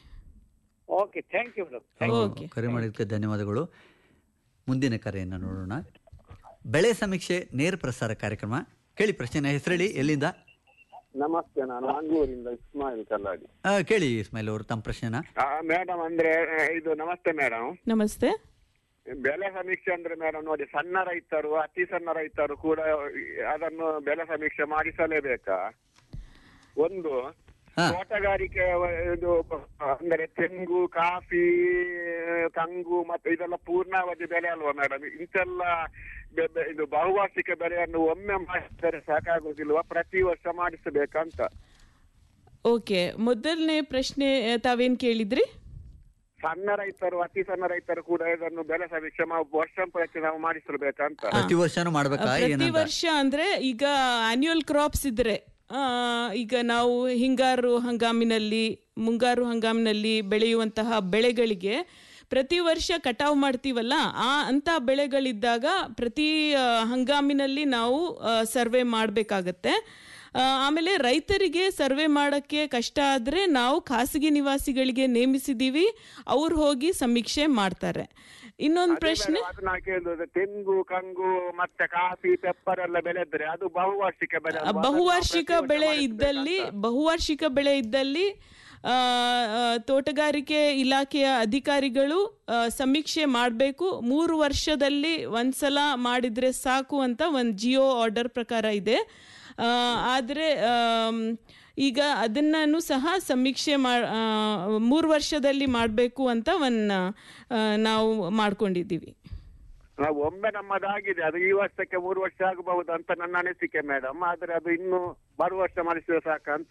ಓಕೆ ಥ್ಯಾಂಕ್ ಯು ಮೇಡಮ್ ಹೌದು, ಓಕೆ. ಕರೆ ಮಾಡಿದ್ದಕ್ಕೆ ಧನ್ಯವಾದಗಳು ಮುಂದಿನ ಕರೆಯನ್ನು ನೋಡೋಣ ಬೆಳೆ ಸಮೀಕ್ಷೆ ನೇರ ಪ್ರಸಾರ ಕಾರ್ಯಕ್ರಮ ಕೇಳಿ ಪ್ರಶ್ನೆ ಹೆಸರೇಳಿ ಎಲ್ಲಿಂದ ನಮಸ್ತೆ ನಾನು ಮಂಗಳೂರಿಂದ ಇಸ್ಮಾಯಿಲ್ ಕಲ್ಲಾಡಿ ಆ, ಕೇಳಿ ಇಸ್ಮಾಯಿಲ್ ಅವರು ತಮ್ಮ ಪ್ರಶ್ನೆನ ಮೇಡಮ್ ಅಂದ್ರೆ ಆ, ಇದು ನಮಸ್ತೆ ಮೇಡಮ್ ನಮಸ್ತೆ ಬೆಲೆ ಸಮೀಕ್ಷೆ ಅಂದ್ರೆ ಮೇಡಮ್ ನೋಡಿ ಸಣ್ಣ ರೈತರು ಅತಿ ಸಣ್ಣ ರೈತರು ಕೂಡ ಅದನ್ನು ಬೆಲೆ ಸಮೀಕ್ಷೆ ಮಾಡಿಸಲೇಬೇಕಾ ಒಂದು ಹಾ. ತೋಟಗಾರಿಕೆ ವ- ಇದು ಅಂದ್ರೆ ತೆಂಗು ಕಾಫಿ ಕಂಗು ಮತ್ತೆ ಇದೆಲ್ಲ ಪೂರ್ಣಾವಧಿ ಬೆಲೆ ಅಲ್ವಾ ಮೇಡಮ್ ಇಂತೆಲ್ಲ ಬೆ- ಬೆ- ಇದು ಬಹುವಾರ್ಷಿಕ ಬೆಳೆಯನ್ನು ಒಮ್ಮೆ ಮಾಡಿದರೆ ಸಾಕಾಗುದಿಲ್ವಾ ಪ್ರತಿ ವರ್ಷ ಮಾಡಿಸಬೇಕಂತ ಓಕೆ ಮೊದಲನೇ ಪ್ರಶ್ನೆ ಆ, ತಾವೇನ್ ಕೇಳಿದ್ರಿ ಸಣ್ಣ ರೈತರು ಅತಿ ಸಣ್ಣ ರೈತರು ಕೂಡ ಇದನ್ನು ಬೆಲೆ ಸಮೀಕ್ಷೆ ಮಾ- ವರ್ಷ ಪ್ರತಿ ನಾವು ಮಾಡಿಸಬೇಕಂತ ಪ್ರತಿ ವರ್ಷನೂ ಮಾಡ್ಬೇಕಾ ಪ್ರತಿ ಏನಂತ ವರ್ಷ ಅಂದ್ರೆ ಈಗ ಆನ್ಯುವಲ್ ಕ್ರಾಪ್ಸ್ ಇದ್ರೆ ಆ, ಈಗ ನಾವು ಹಿಂಗಾರು ಹಂಗಾಮಿನಲ್ಲಿ ಮುಂಗಾರು ಹಂಗಾಮಿನಲ್ಲಿ ಬೆಳೆಯುವಂತಹ ಬೆಳೆಗಳಿಗೆ ಪ್ರತಿ ವರ್ಷ ಕಟಾವು ಮಾಡ್ತೀವಲ್ಲ ಆ ಅಂತ ಬೆಳೆಗಳಿದ್ದಾಗ ಪ್ರತಿ ಆ, ಹಂಗಾಮಿನಲ್ಲಿ ನಾವು ಸರ್ವೆ ಮಾಡಬೇಕಾಗತ್ತೆ ಆಮೇಲೆ ರೈತರಿಗೆ ಸರ್ವೆ ಮಾಡೋಕ್ಕೆ ಕಷ್ಟ ಆದರೆ ನಾವು ಖಾಸಗಿ ನಿವಾಸಿಗಳಿಗೆ ನೇಮಿಸಿದ್ದೀವಿ ಅವ್ರು ಹೋಗಿ ಸಮೀಕ್ಷೆ ಮಾಡ್ತಾರೆ ಇನ್ನೊಂದು ಪ್ರಶ್ನೆ ಅದು ನಾ ಕೇಳುದು ತೆಂಗು ಕಂಗು ಮತ್ತೆ ಕಾಫಿ ಪೆಪ್ಪರ್ ಎಲ್ಲ ಬೆಳೆ ಇದ್ರೆ ಅದು ಬಹುವಾರ್ಷಿಕ ಬೆಳೆ ಅಲ್ವಾ? ಅದನ್ನು ಬಹುವಾರ್ಷಿಕ ಪ್ರತಿ ವರ್ಷ ಬೆಳೆ ಮಾಡಿಸ್ಬೇಕಂತ. ಇದ್ದಲ್ಲಿ ಬಹುವಾರ್ಷಿಕ ಬೆಳೆ ಇದ್ದಲ್ಲಿ ಆ, ಆ, ತೋಟಗಾರಿಕೆ ಇಲಾಖೆಯ ಅಧಿಕಾರಿಗಳು ಆ, ಸಮೀಕ್ಷೆ ಮಾಡಬೇಕು ಮೂರು ವರ್ಷದಲ್ಲಿ ಒಂದ್ಸಲ ಮಾಡಿದ್ರೆ ಸಾಕು ಅಂತ ಒಂದು ಜಿಯೋ ಆರ್ಡರ್ ಪ್ರಕಾರ ಇದೆ ಆದರೆ ಈಗ ಅದನ್ನೂ ಸಹ ಸಮೀಕ್ಷೆ ಮಾ ಆ, ಮೂರು ವರ್ಷದಲ್ಲಿ ಮಾಡಬೇಕು ಅಂತ ಒಂದು ನಾವು ಮಾಡ್ಕೊಂಡಿದ್ದೀವಿ ನಾವು ಒಮ್ಮೆ ನಮ್ಮದಾಗಿದೆ ಅದು ಈ ವರ್ಷಕ್ಕೆ ಮೂರು ವರ್ಷ ಆಗಬಹುದು ಅಂತ ನನ್ನ ಅನಿಸಿಕೆ ಮೇಡಮ್ ಆದ್ರೆ ಅದು ಇನ್ನು ಬರುವ ವರ್ಷ ಮಾಡಿಸಿದ್ರೆ ಸಾಕಂತ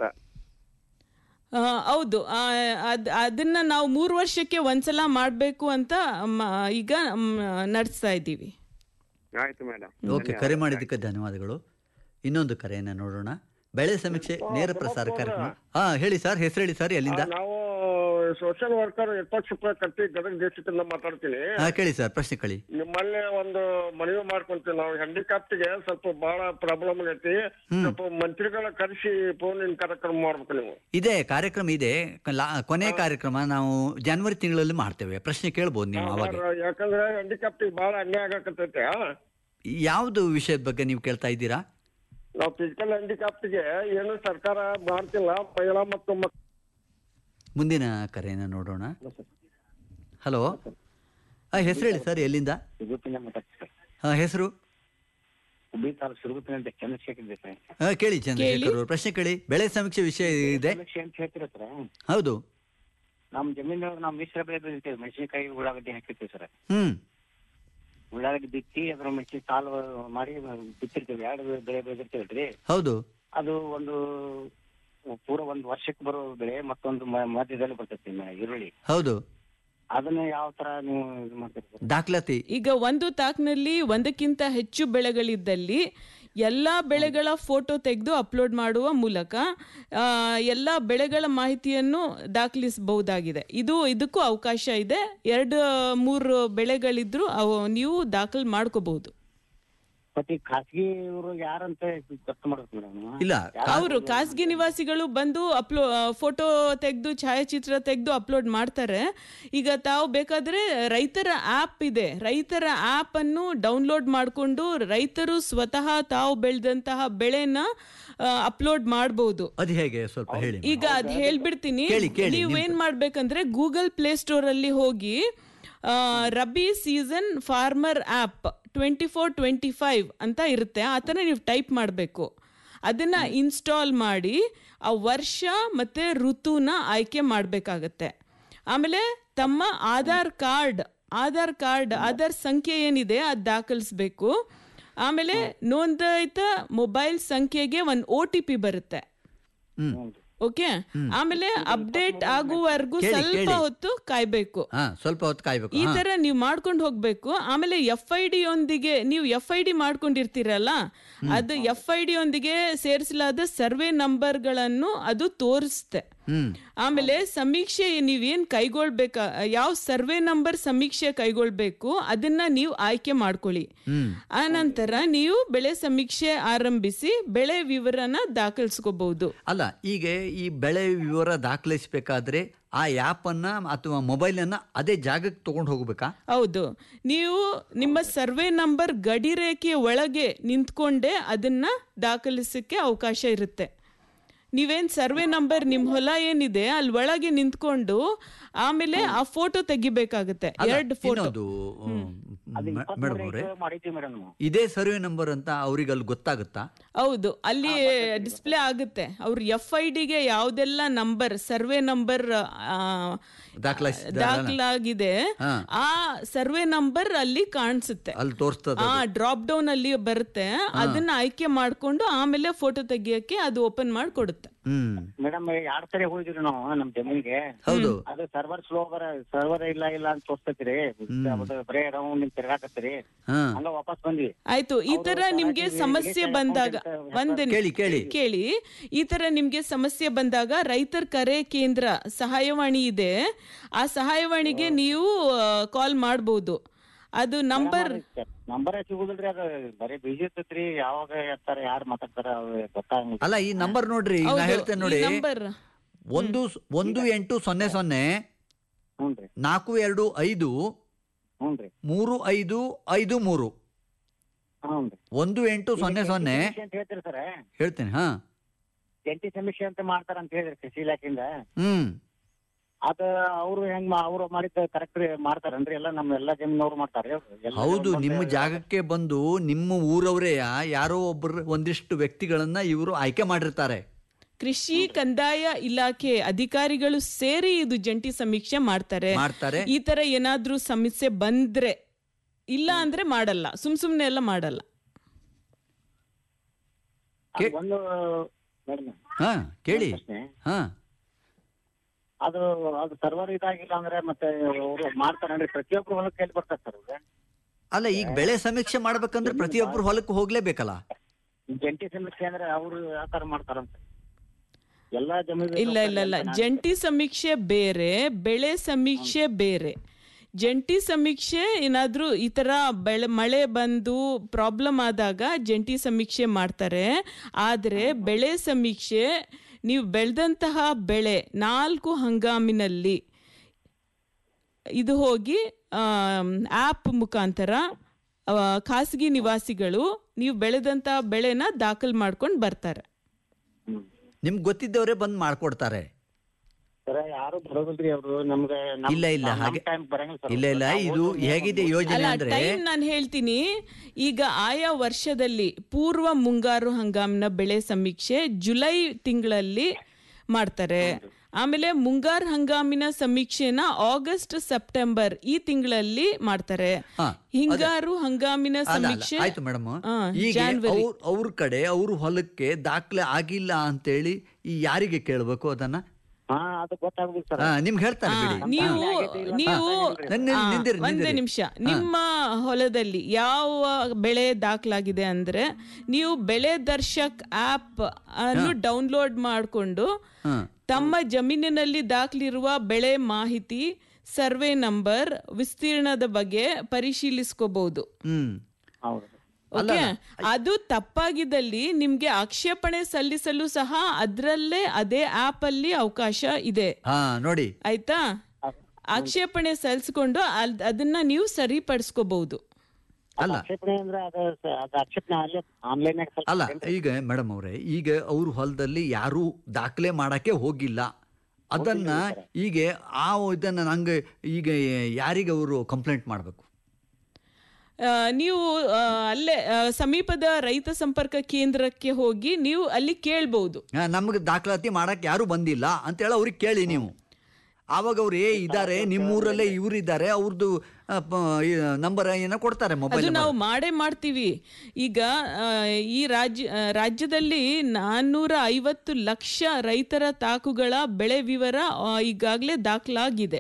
ಆ, ಹೌದು ಆ, ಅದ್ ಅದನ್ನ ನಾವು ಮೂರು ವರ್ಷಕ್ಕೆ ಒಂದ್ಸಲ ಮಾಡಬೇಕು ಅಂತ ಮ- ಈಗ ನಡೆಸ್ತಾ ಇದ್ದೀವಿ ಆಯ್ತು ಮೇಡಮ್ ಓಕೆ ಕರೆ ಮಾಡಿದ್ದಕ್ಕೆ ಧನ್ಯವಾದಗಳು ಇನ್ನೊಂದು ಕರೆಯನ್ನು ನೋಡೋಣ ಬೆಳೆ ಸಮೀಕ್ಷೆ ನೇರ ಪ್ರಸಾರ ಕಾರ್ಯಕ್ರಮ ಹಾ ಹೇಳಿ ಸರ್ ಹೆಸರು ಹೇಳಿ ಸರ್ ಎಲ್ಲಿಂದ ನಾವು ಸೋಷಿಯಲ್ ವರ್ಕರ್ ಯಥಾಕ್ಷ ಕಟ್ಟಿ ಗದಗ ಡಿಸ್ಟ್ರಿಕ್ಟ್ ಮಾತಾಡ್ತೀನಿ ಹಾ ಕೇಳಿ ಸರ್ ಪ್ರಶ್ನೆ ಕೇಳಿ ನಿಮ್ಮಲ್ಲಿ ಒಂದು ಮನವಿ ಮಾಡ್ಕೊಂತೀವಿ ನಾವು ಹ್ಯಾಂಡಿಕ್ಯಾಪ್ಟ್ಗೆ ಸ್ವಲ್ಪ ಬಹಳ ಪ್ರಾಬ್ಲಮ್ ಆಗೈತಿ ಸ್ವಲ್ಪ ಮಂತ್ರಿಗಳ ಕರೆಸಿ ಫೋನಿನ ಕಾರ್ಯಕ್ರಮ ಮಾಡ್ಬೇಕು ನೀವು ಇದೆ ಕಾರ್ಯಕ್ರಮ ಇದೆ ಲಾ- ಕೊನೆ ಕಾರ್ಯಕ್ರಮ ನಾವು ಜನವರಿ ತಿಂಗಳಲ್ಲಿ ಮಾಡ್ತೇವೆ ಪ್ರಶ್ನೆ ಕೇಳ್ಬೋದು ನೀವು ಅವಾಗ ಯಾಕಂದ್ರೆ- ಯಾಕಂದ್ರೆ ಹ್ಯಾಂಡಿಕ್ಯಾಪ್ಟಿಗೆ ಬಹಳ ಅನ್ಯಾಯ ಆಗಕತ್ತೈತೆ ಯಾವ್ದು ವಿಷಯದ ಬಗ್ಗೆ ನೀವು ಕೇಳ್ತಾ ಇದ್ದೀರಾ ನಾವು ಫಿಸಿಕಲ್ ಹ್ಯಾಂಡಿಕ್ಯಾಪ್ಟ್ಗೆ ಏನು ಸರ್ಕಾರ ಮಾಡ್ತಿಲ್ಲ ಮಹಿಳಾ ಮತ್ತು ಮಕ್- ಮುಂದಿನ ಕರೆಯನ್ನು ನೋಡೋಣ ಹಲೋ ಹೆಸರು ಹೇಳಿ ಸರ್ ಎಲ್ಲಿಂದ ಸುರುಗುತ್ತಿನ ಮಾತಾಡ್ತಾರೆ ಆ, ಹೆಸರು ಹುಬ್ಬಳ್ಳಿ ತಾಲೂಕು ಸುರುಗುತ್ತಿನ ಅಂತ ಚಂದ್ರಶೇಖರ್ ದೇಸಾಯಿ ಆ, ಕೇಳಿ ಚಂದ್ರಶೇಖರ್ ಅವರು ಪ್ರಶ್ನೆ ಕೇಳಿ ಬೆಳೆ ಸಮೀಕ್ಷೆ ವಿಷಯ ಇದೆ ಸಮೀಕ್ಷೆ ಅಂತ ಹೇಳ್ತೀರ ಸರ್ ಹೌದು ನಮ್ ಜಮೀನು ನಾವು ಮಿಶ್ರ ಬೆಳೆ ಬೆಳಿತೇವೆ ಮೆಣಸಿನಕಾಯಿ ಉಳ್ಳಾಗಡ್ಡಿ ಹಾಕಿರ್ತೀವಿ ಸರ್ ಹ್ಮ್ ಉಳ್ಳಾಗಡ್ಡಿ ಬಿತ್ತಿ ಅದ್ರ ಮೆಣಸಿನ ಸಾಲು ಮಾಡಿ ಬಿತ್ತಿರ್ತೀವಿ ಎರಡು ಬೆಳೆ ಬೆಳೆದಿರ್ತೇವಲ್ರಿ ಹೌದು ಅದು ಒಂದು ಪೂರ ಒಂದು ವರ್ಷಕ್ಕೆ ಬರೋ ಬೆಳೆ ಮತ್ತೊಂದು ಮ- ಮಧ್ಯದಲ್ಲಿ ಬರ್ತೈತಿ ಮ- ಈರುಳ್ಳಿ ಹೌದು ಅದನ್ನ ಯಾವ ತರ ನೀವು ಇದು ಮಾಡ್ತೀರಿ ಸರ್ ದಾಖಲಾತಿ ಈಗ ಒಂದು ತಾಕ್ನಲ್ಲಿ ಒಂದಕ್ಕಿಂತ ಹೆಚ್ಚು ಬೆಳೆಗಳಿದ್ದಲ್ಲಿ ಎಲ್ಲ ಬೆಳೆಗಳ ಫೋಟೋ ತೆಗೆದು ಅಪ್ಲೋಡ್ ಮಾಡುವ ಮೂಲಕ ಆ, ಎಲ್ಲ ಬೆಳೆಗಳ ಮಾಹಿತಿಯನ್ನು ದಾಖಲಿಸಬಹುದಾಗಿದೆ ಇದು ಇದಕ್ಕೂ ಅವಕಾಶ ಇದೆ ಎರಡು ಮೂರು ಬೆಳೆಗಳಿದ್ರು ಅವು ನೀವು ದಾಖಲು ಮಾಡ್ಕೋಬಹುದು ಮತ್ತೆ ಈ ಖಾಸಗಿ ಇವರು ಯಾರಂತ ಗೊತ್ತು ಮಾಡ್ಬೇಕು ಮೇಡಮ್ ಇಲ್ಲ ಅವರು ಖಾಸಗಿ ನಿವಾಸಿಗಳು ಬಂದು ಅಪ್ಲೋ ಫೋಟೋ ತೆಗೆದು ಛಾಯಾಚಿತ್ರ ತೆಗೆದು ಅಪ್ಲೋಡ್ ಮಾಡ್ತಾರೆ ಈಗ ತಾವು ಬೇಕಾದ್ರೆ ರೈತರ ಆ್ಯಪ್ ಇದೆ ರೈತರ ಆ್ಯಪ್ ಅನ್ನು ಡೌನ್ಲೋಡ್ ಮಾಡಿಕೊಂಡು ರೈತರು ಸ್ವತಃ ತಾವು ಬೆಳೆದಂತಹ ಬೆಳೆನ ಅಪ್ಲೋಡ್ ಮಾಡಬಹುದು ಅದು ಹೇಗೆ ಸ್ವಲ್ಪ ಹೇಳಿ ಈಗ ಅದ್ ಹೇಳ್ಬಿಡ್ತೀನಿ ಕೇಳಿ, ಕೇಳಿ, ನೀವೇನ್ ಮಾಡ್ಬೇಕಂದ್ರೆ ಗೂಗಲ್ ಪ್ಲೇ ಸ್ಟೋರ್ ಅಲ್ಲಿ ಹೋಗಿ ಆ, rabi season farmer app twenty four twenty five ಅಂತ ಇರುತ್ತೆ ಆ ಥರ ನೀವು ಟೈಪ್ ಮಾಡಬೇಕು ಅದನ್ನ ಇನ್ಸ್ಟಾಲ್ ಮಾಡಿ ಆ ವರ್ಷ ಮತ್ತೆ ಋತುನ ಆಯ್ಕೆ ಮಾಡಬೇಕಾಗತ್ತೆ ಆಮೇಲೆ ತಮ್ಮ ಆಧಾರ್ ಕಾರ್ಡ್ ಆಧಾರ್ ಕಾರ್ಡ್ ಆಧಾರ್ ಸಂಖ್ಯೆ ಏನಿದೆ ಅದು ದಾಖಲಿಸ್ಬೇಕು ಆಮೇಲೆ ನೋಂದಾಯಿತ ಮೊಬೈಲ್ ಸಂಖ್ಯೆಗೆ ಒಂದು ಒ ಟಿ ಪಿ ಬರುತ್ತೆ ಓಕೆ ಆಮೇಲೆ ಅಪ್ಡೇಟ್ ಆಗುವವರೆಗೂ ಕೇಳಿ, ಸ್ವಲ್ಪ ಕೇಳಿ. ಹೊತ್ತು ಕಾಯ್ಬೇಕು ಹಾ ಸ್ವಲ್ಪ ಹೊತ್ತು ಕಾಯ್ಬೇಕು ಈ ಹಾ. ತರ ನೀವು ಮಾಡ್ಕೊಂಡು ಹೋಗ್ಬೇಕು ಆಮೇಲೆ ಎಫ್ ಐ ಡಿ ಯೊಂದಿಗೆ ನೀವು ಎಫ್ ಐ ಡಿ ಮಾಡ್ಕೊಂಡಿರ್ತೀರಲ್ಲ ಅದು ಎಫ್ ಐ ಡಿ ಯೊಂದಿಗೆ ಸೇರಿಸಲಾದ ಸರ್ವೆ ನಂಬರ್ಗಳನ್ನು ಅದು ತೋರಿಸುತ್ತೆ ಹ್ಮ್ ಆಮೇಲೆ ಸಮೀಕ್ಷೆ ನೀವೇನ್ ಕೈಗೊಳ್ಬೇಕ ಯಾವ ಸರ್ವೆ ನಂಬರ್ ಸಮೀಕ್ಷೆ ಕೈಗೊಳ್ಬೇಕು ಅದನ್ನ ನೀವು ಆಯ್ಕೆ ಮಾಡ್ಕೊಳ್ಳಿ ಹ್ಮ್ ಆ ನಂತರ ನೀವು ಬೆಳೆ ಸಮೀಕ್ಷೆ ಆರಂಭಿಸಿ ಬೆಳೆ ವಿವರನ ದಾಖಲಿಸ್ಕೋಬಹುದು ಅಲ್ಲ ಈಗ ಈ ಬೆಳೆ ವಿವರ ದಾಖಲಿಸಬೇಕಾದ್ರೆ ಆ ಆ್ಯಪ್ ಅನ್ನ ಅಥವಾ ಮೊಬೈಲ್ ಅನ್ನ ಅದೇ ಜಾಗಕ್ಕೆ ತಗೊಂಡು ಹೋಗ್ಬೇಕಾ ಹೌದು ನೀವು ನಿಮ್ಮ ಸರ್ವೆ ನಂಬರ್ ಗಡಿ ರೇಖೆಯ ಒಳಗೆ ನಿಂತ್ಕೊಂಡೇ ಅದನ್ನ ದಾಖಲಿಸಕ್ಕೆ ಅವಕಾಶ ಇರುತ್ತೆ ನೀವೇನ್ ಸರ್ವೆ ನಂಬರ್ ನಿಮ್ ಹೊಲ ಏನಿದೆ ಅಲ್ಲಿ ಒಳಗೆ ನಿಂತ್ಕೊಂಡು ಆಮೇಲೆ ಆ ಫೋಟೋ ತೆಗಿಬೇಕಾಗುತ್ತೆ ಅಲ್ಲ, ಎರಡು ಫೋಟೋ ಇನ್ನೊಂದು ಮೇಡಮ್ ಅವರೇ ಮಾಡಿದ್ವಿ ಮೇಡಮ್ ಇದೇ ಸರ್ವೆ ನಂಬರ್ ಅಂತ ಅವ್ರಿಗೆ ಅಲ್ಲಿ ಗೊತ್ತಾಗುತ್ತಾ ಹೌದು ಅಲ್ಲಿ ಡಿಸ್ಪ್ಲೇ ಆಗುತ್ತೆ ಅವ್ರ ಎಫ್ ಐ ಡಿಗೆ ಯಾವ್ದೆಲ್ಲ ನಂಬರ್ ಸರ್ವೆ ನಂಬರ್ ದಾಖಲಾಯಿಸಿದ ದಾಖಲಾಗಿದೆ ಹಾ. ಆ ಸರ್ವೆ ನಂಬರ್ ಅಲ್ಲಿ ಕಾಣಿಸುತ್ತೆ ಅಲ್ಲಿ ತೋರಿಸ್ತದ ಆ ಡ್ರಾಪ್ ಡೌನ್ ಅಲ್ಲಿ ಬರುತ್ತೆ ಅದನ್ನ ಆಯ್ಕೆ ಮಾಡ್ಕೊಂಡು ಆಮೇಲೆ ಫೋಟೋ ತೆಗಿಯಕ್ಕೆ ಅದು ಓಪನ್ ಮಾಡಿ ಕೊಡುತ್ತೆ ಹ್ಮ್ ಮೇಡಮ್ ಎರಡ್ ಸರಿ ಹೋಗಿದ್ರಿ ನಾವು ನಮ್ ಜಮೀನಿಗೆ ಹೌದು ಅದು ಸರ್ವರ್ ಸ್ಲೋ ಬರ ಸರ್ವರ್ ಇಲ್ಲ ಇಲ್ಲ ಅಂತ ತೋರ್ಸ್ತೈತ್ರಿ ಅದು ಬರೇ ರೌಂಡ್ ನಿಮ್ ತಿರ್ಗಾಕತ್ತೀರಿ ಹಾ ಹಂಗ ವಾಪಸ್ ಬಂದ್ವಿ ಆಯ್ತು ಈ ತರ ನಿಮ್ಗೆ ಸಮಸ್ಯೆ ಬಂದಾಗ ಒಂದ್ ಕೇಳಿ, ಕೇಳಿ. ಕೇಳಿ ಈ ತರ ನಿಮ್ಗೆ ಸಮಸ್ಯೆ ಬಂದಾಗ ರೈತರ ಕರೆ ಕೇಂದ್ರ ಸಹಾಯವಾಣಿ ಇದೆ ಆ ಸಹಾಯವಾಣಿಗೆ ನೀವು ಕಾಲ್ ಮಾಡಬಹುದು ಅದು ನಂಬರ್ ನಂಬರ್ ಸಿಗುದಿಲ್ರಿ ಅದು ಬರೀ ಬಿಜಿ ಇರ್ತೈತ್ರಿ ಯಾವಾಗ ಎತ್ತಾರ ಯಾರು ಮಾತಾಡ್ತಾರ ಗೊತ್ತಾಗಂಗಿಲ್ಲ ಅಲ್ಲ ಈ ನಂಬರ್ ನೋಡ್ರಿ ನಾ ಹೇಳ್ತೇನೆ ನೋಡಿ ನಂಬರ್ ಒಂದು ಒಂದು ಎಂಟು ಸೊನ್ನೆ ಸೊನ್ನೆ ಹ್ಞೂನ್ರಿ ನಾಲ್ಕು ಎರಡು ಐದು ಹ್ಞೂನ್ರಿ ಮೂರು ಐದು ಐದು ಮೂರು ಹ್ಞೂನ್ರಿ ಒಂದು ಎಂಟು ಸೊನ್ನೆ ಸೊನ್ನೆ ಸಮೀಕ್ಷೆ ಅಂತ ಹೇಳ್ತೀರಿ ಸರ್ ಹೇಳ್ತೇನೆ ಹಾ ಜಂಟಿ ಸಮೀಕ್ಷೆ ಅಂತ ಮಾಡ್ತಾರ ಅಂತ ಹೇಳಿದ್ರಿ ಕೃಷಿ ಇಲಾಖೆಯಿಂದ ಹ್ಮ್ ಅದ ಅವ್ರು ಹೆಂಗ್ ಮಾ- ಅವ್ರು ಮಾಡಿದ ಕರೆಕ್ಟ್ ಮಾಡ್ತಾರನ್ರಿ ಎಲ್ಲ ನಮ್ಮ ಎಲ್ಲಾ ಜಮೀನವ್ರು ಮಾಡ್ತಾರ್ರಿ ಅವ್ರು? ಎಲ್ಲ ಹೌದು ಒಂದೊಂದೇ- ನಿಮ್ಮ ಜಾಗಕ್ಕೆ ಬಂದು ನಿಮ್ಮ ಊರವರೇ ಯಾರೋ ಒಬ್ಬರು ಒಂದಿಷ್ಟು ವ್ಯಕ್ತಿಗಳನ್ನ ಇವರು ಆಯ್ಕೆ ಮಾಡಿರ್ತಾರೆ ಕೃಷಿ ಕಂದಾಯ ಇಲಾಖೆ ಅಧಿಕಾರಿಗಳು ಸೇರಿ ಇದು ಜಂಟಿ ಸಮೀಕ್ಷೆ ಮಾಡ್ತಾರೆ ಮಾಡ್ತಾರೆ ಈ ತರ ಏನಾದ್ರೂ ಸಮಸ್ಯೆ ಬಂದ್ರೆ ಇಲ್ಲ ಅಂದ್ರೆ ಮಾಡಲ್ಲ ಸುಮ್ ಸುಮ್ನೆ ಎಲ್ಲ ಮಾಡಲ್ಲ ಅದು ಒಂದು ಮೇಡಮ್ ಹಾ ಕೇಳಿ ಪ್ರಶ್ನೆ ಹಾ ಅದು ಅದು ಸರ್ವರ್ ಇದಾಗಿಲ್ಲ ಅಂದ್ರೆ ಮತ್ತೆ ಅವರು ಮಾಡ್ತಾರನ್ರಿ ಪ್ರತಿಯೊಬ್ರು ಹೊಲಕ್ಕೆ ಎಲ್ಲಿ ಬರ್ತಾರೆ ಸರ್ ಅವ್ರು? ಅಲ್ಲ ಈಗ ಬೆಳೆ ಸಮೀಕ್ಷೆ ಮಾಡ್ಬೇಕಂದ್ರೆ ಪ್ರತಿಯೊಬ್ಬರು ಹೊಲಕ್ಕೆ ಹೋಗ್ಲೇಬೇಕಲ್ಲ ಜಂಟಿ ಸಮೀಕ್ಷೆ ಅಂದ್ರೆ ಅವರು ಯಾವ ತರ ಮಾಡ್ತಾರಂತ ಎಲ್ಲಾ ಜಮೀನು ಇಲ್ಲ ಇಲ್ಲ ಇಲ್ಲ ಜಂಟಿ ಸಮೀಕ್ಷೆ ಬೇರೆ ಬೆಳೆ ಸಮೀಕ್ಷೆ ಬೇರೆ ಜಂಟಿ ಸಮೀಕ್ಷೆ ಏನಾದರೂ ಈ ಥರ ಬೆಳೆ ಮಳೆ ಬಂದು ಪ್ರಾಬ್ಲಮ್ ಆದಾಗ ಜಂಟಿ ಸಮೀಕ್ಷೆ ಮಾಡ್ತಾರೆ ಆದರೆ ಬೆಳೆ ಸಮೀಕ್ಷೆ ನೀವು ಬೆಳೆದಂತಹ ಬೆಳೆ ನಾಲ್ಕು ಹಂಗಾಮಿನಲ್ಲಿ ಇದು ಹೋಗಿ ಆ್ಯಪ್ ಮುಖಾಂತರ ಆ, ಖಾಸಗಿ ನಿವಾಸಿಗಳು ನೀವು ಬೆಳೆದಂತಹ ಬೆಳೆನ ದಾಖಲು ಮಾಡ್ಕೊಂಡು ಬರ್ತಾರೆ ನಿಮ್ಗೆ ಗೊತ್ತಿದ್ದವರೇ ಬಂದು ಮಾಡ್ಕೊಡ್ತಾರೆ ಸರ್ ಯಾರು ಬರೋದಿಲ್ರಿ ಅವರು ನಮ್ಗೆ ನಮ್- ಇಲ್ಲ ಇಲ್ಲ ನಮ್ ಹಾಗೆ time ಬರಂಗಿಲ್ಲ sir. ಇಲ್ಲ ಇಲ್ಲ ನಾವು ಇದು ಹೋಗಿ ಹೇಗಿದೆ ಯೋಜನೆ ಅಲ್ಲ ಅಂದ್ರೆ ಟೈಮ್ ನಾನು ಹೇಳ್ತೀನಿ ಈಗ ಆಯಾ ವರ್ಷದಲ್ಲಿ ಪೂರ್ವ ಮುಂಗಾರು ಹಂಗಾಮಿನ ಬೆಳೆ ಸಮೀಕ್ಷೆ ಜುಲೈ ತಿಂಗಳಲ್ಲಿ ಮಾಡ್ತಾರೆ ಆಮೇಲೆ ಮುಂಗಾರು ಹಂಗಾಮಿನ ಸಮೀಕ್ಷೆನ ಆಗಸ್ಟ್ ಸೆಪ್ಟೆಂಬರ್ ಈ ತಿಂಗಳಲ್ಲಿ ಮಾಡ್ತಾರೆ ಹಾ, ಹಿಂಗಾರು ಹಂಗಾಮಿನ ಅಲ್ಲ, ಅಲ್ಲ, ಸಮೀಕ್ಷೆ ಆಯ್ತು ಮೇಡಮ್ ಹಾ, ಈಗ ಜಾನ್ವರಿ. ಅವ್ರ ಅವ್ರ ಕಡೆ ಅವ್ರ ಹೊಲಕ್ಕೆ ದಾಖಲೆ ಆಗಿಲ್ಲ ಅಂತೇಳಿ ಈ ಯಾರಿಗೆ ಕೇಳಬೇಕು ಅದನ್ನ ಹಾ ಅದು ಗೊತ್ತಾಗುದಿಲ್ಲ ಸರ್ ಹಾ, ನಿಮ್ಗೆ ಹೇಳ್ತಾರೆ ಆ, ಬಿಡಿ ನೀವು ನೀವು ನನ್- ಆ, ನಿಂದಿರಿ, ಒಂದೇ ನಿಂದಿರಿ. ನಿಮಿಷ ನಿಮ್ಮ ಹೊಲದಲ್ಲಿ ಯಾವ ಬೆಳೆ ದಾಖಲಾಗಿದೆ ಅಂದ್ರೆ ನೀವು ಬೆಳೆ ದರ್ಶಕ್ ಆಪ್ ಅನ್ನು ಡೌನ್ಲೋಡ್ ಮಾಡಿಕೊಂಡು ಹಾ. ತಮ್ಮ ಜಮೀನಿನಲ್ಲಿ ದಾಖಲಿರುವ ಬೆಳೆ ಮಾಹಿತಿ ಸರ್ವೆ ನಂಬರ್ ವಿಸ್ತೀರ್ಣದ ಬಗ್ಗೆ ಪರಿಶೀಲಿಸ್ಕೋಬಹುದು ಹ್ಮ್ ಹೌದು ಓಕೆ ಅದು ತಪ್ಪಾಗಿದ್ದಲ್ಲಿ ನಿಮ್ಗೆ ಆಕ್ಷೇಪಣೆ ಸಲ್ಲಿಸಲು ಸಹ ಅದರಲ್ಲೇ ಅದೇ ಆಪ್ ಅಲ್ಲಿ ಅವಕಾಶ ಇದೆ ಹಾ ನೋಡಿ ಆಯ್ತಾ ಆಕ್ಷೇಪಣೆ ಸಲ್ಲಿಸ್ಕೊಂಡು ಅಲ್- ಅದನ್ನ ನೀವು ಸರಿಪಡಿಸ್ಕೋಬಹುದು ಅಲ್ಲ ಆಕ್ಷೇಪಣೆ ಅಂದ್ರೆ ಅದ ಅದ ಆಕ್ಷೇಪಣೆ ಅಲ್ಲೇ ಆನ್ಲೈನ್ ಅಲ್ಲ ಈಗ ಮೇಡಮ್ ಅವರೇ ಈಗ ಅವ್ರ ಹೊಲದಲ್ಲಿ ಯಾರೂ ದಾಖಲೆ ಮಾಡಕ್ಕೆ ಹೋಗಿಲ್ಲ ಅದನ್ನ ಈಗ ಆ ಇದನ್ನ ನಂಗೆ ಈಗ ಯಾರಿಗೆ ಅವರು ಕಂಪ್ಲೇಂಟ್ ಮಾಡಬೇಕು ಆ, ನೀವು ಆ, ಅಲ್ಲೇ ಆ, ಸಮೀಪದ ರೈತ ಸಂಪರ್ಕ ಕೇಂದ್ರಕ್ಕೆ ಹೋಗಿ ನೀವು ಅಲ್ಲಿ ಕೇಳ್ಬಹುದು ನಮ್ಗೆ ದಾಖಲಾತಿ ಮಾಡಕ್ಕೆ ಯಾರು ಬಂದಿಲ್ಲ ಅಂತೇಳಿ ಅವ್ರಿಗೆ ಕೇಳಿ ನೀವು ಆವಾಗ ಅವ್ರು ಏ ಇದ್ದಾರೆ ನಿಮ್ಮೂರಲ್ಲೇ ಇವ್ರು ಇದ್ದಾರೆ ಅವ್ರದ್ದು ನಂಬರ್ ಏನೋ ಕೊಡ್ತಾರೆ ಅದು ಮೊಬೈಲ್ ನಾವು ಮಾಡೇ ಮಾಡ್ತೀವಿ ಈಗ ಆ, ಈ ರಾಜ್ಯ ಆ, ರಾಜ್ಯದಲ್ಲಿ ನಾನ್ನೂರ ಐವತ್ತು ಲಕ್ಷ ರೈತರ ತಾಕುಗಳ ಬೆಳೆ ವಿವರ ಆ, ಈಗಾಗಲೇ ದಾಖಲಾಗಿದೆ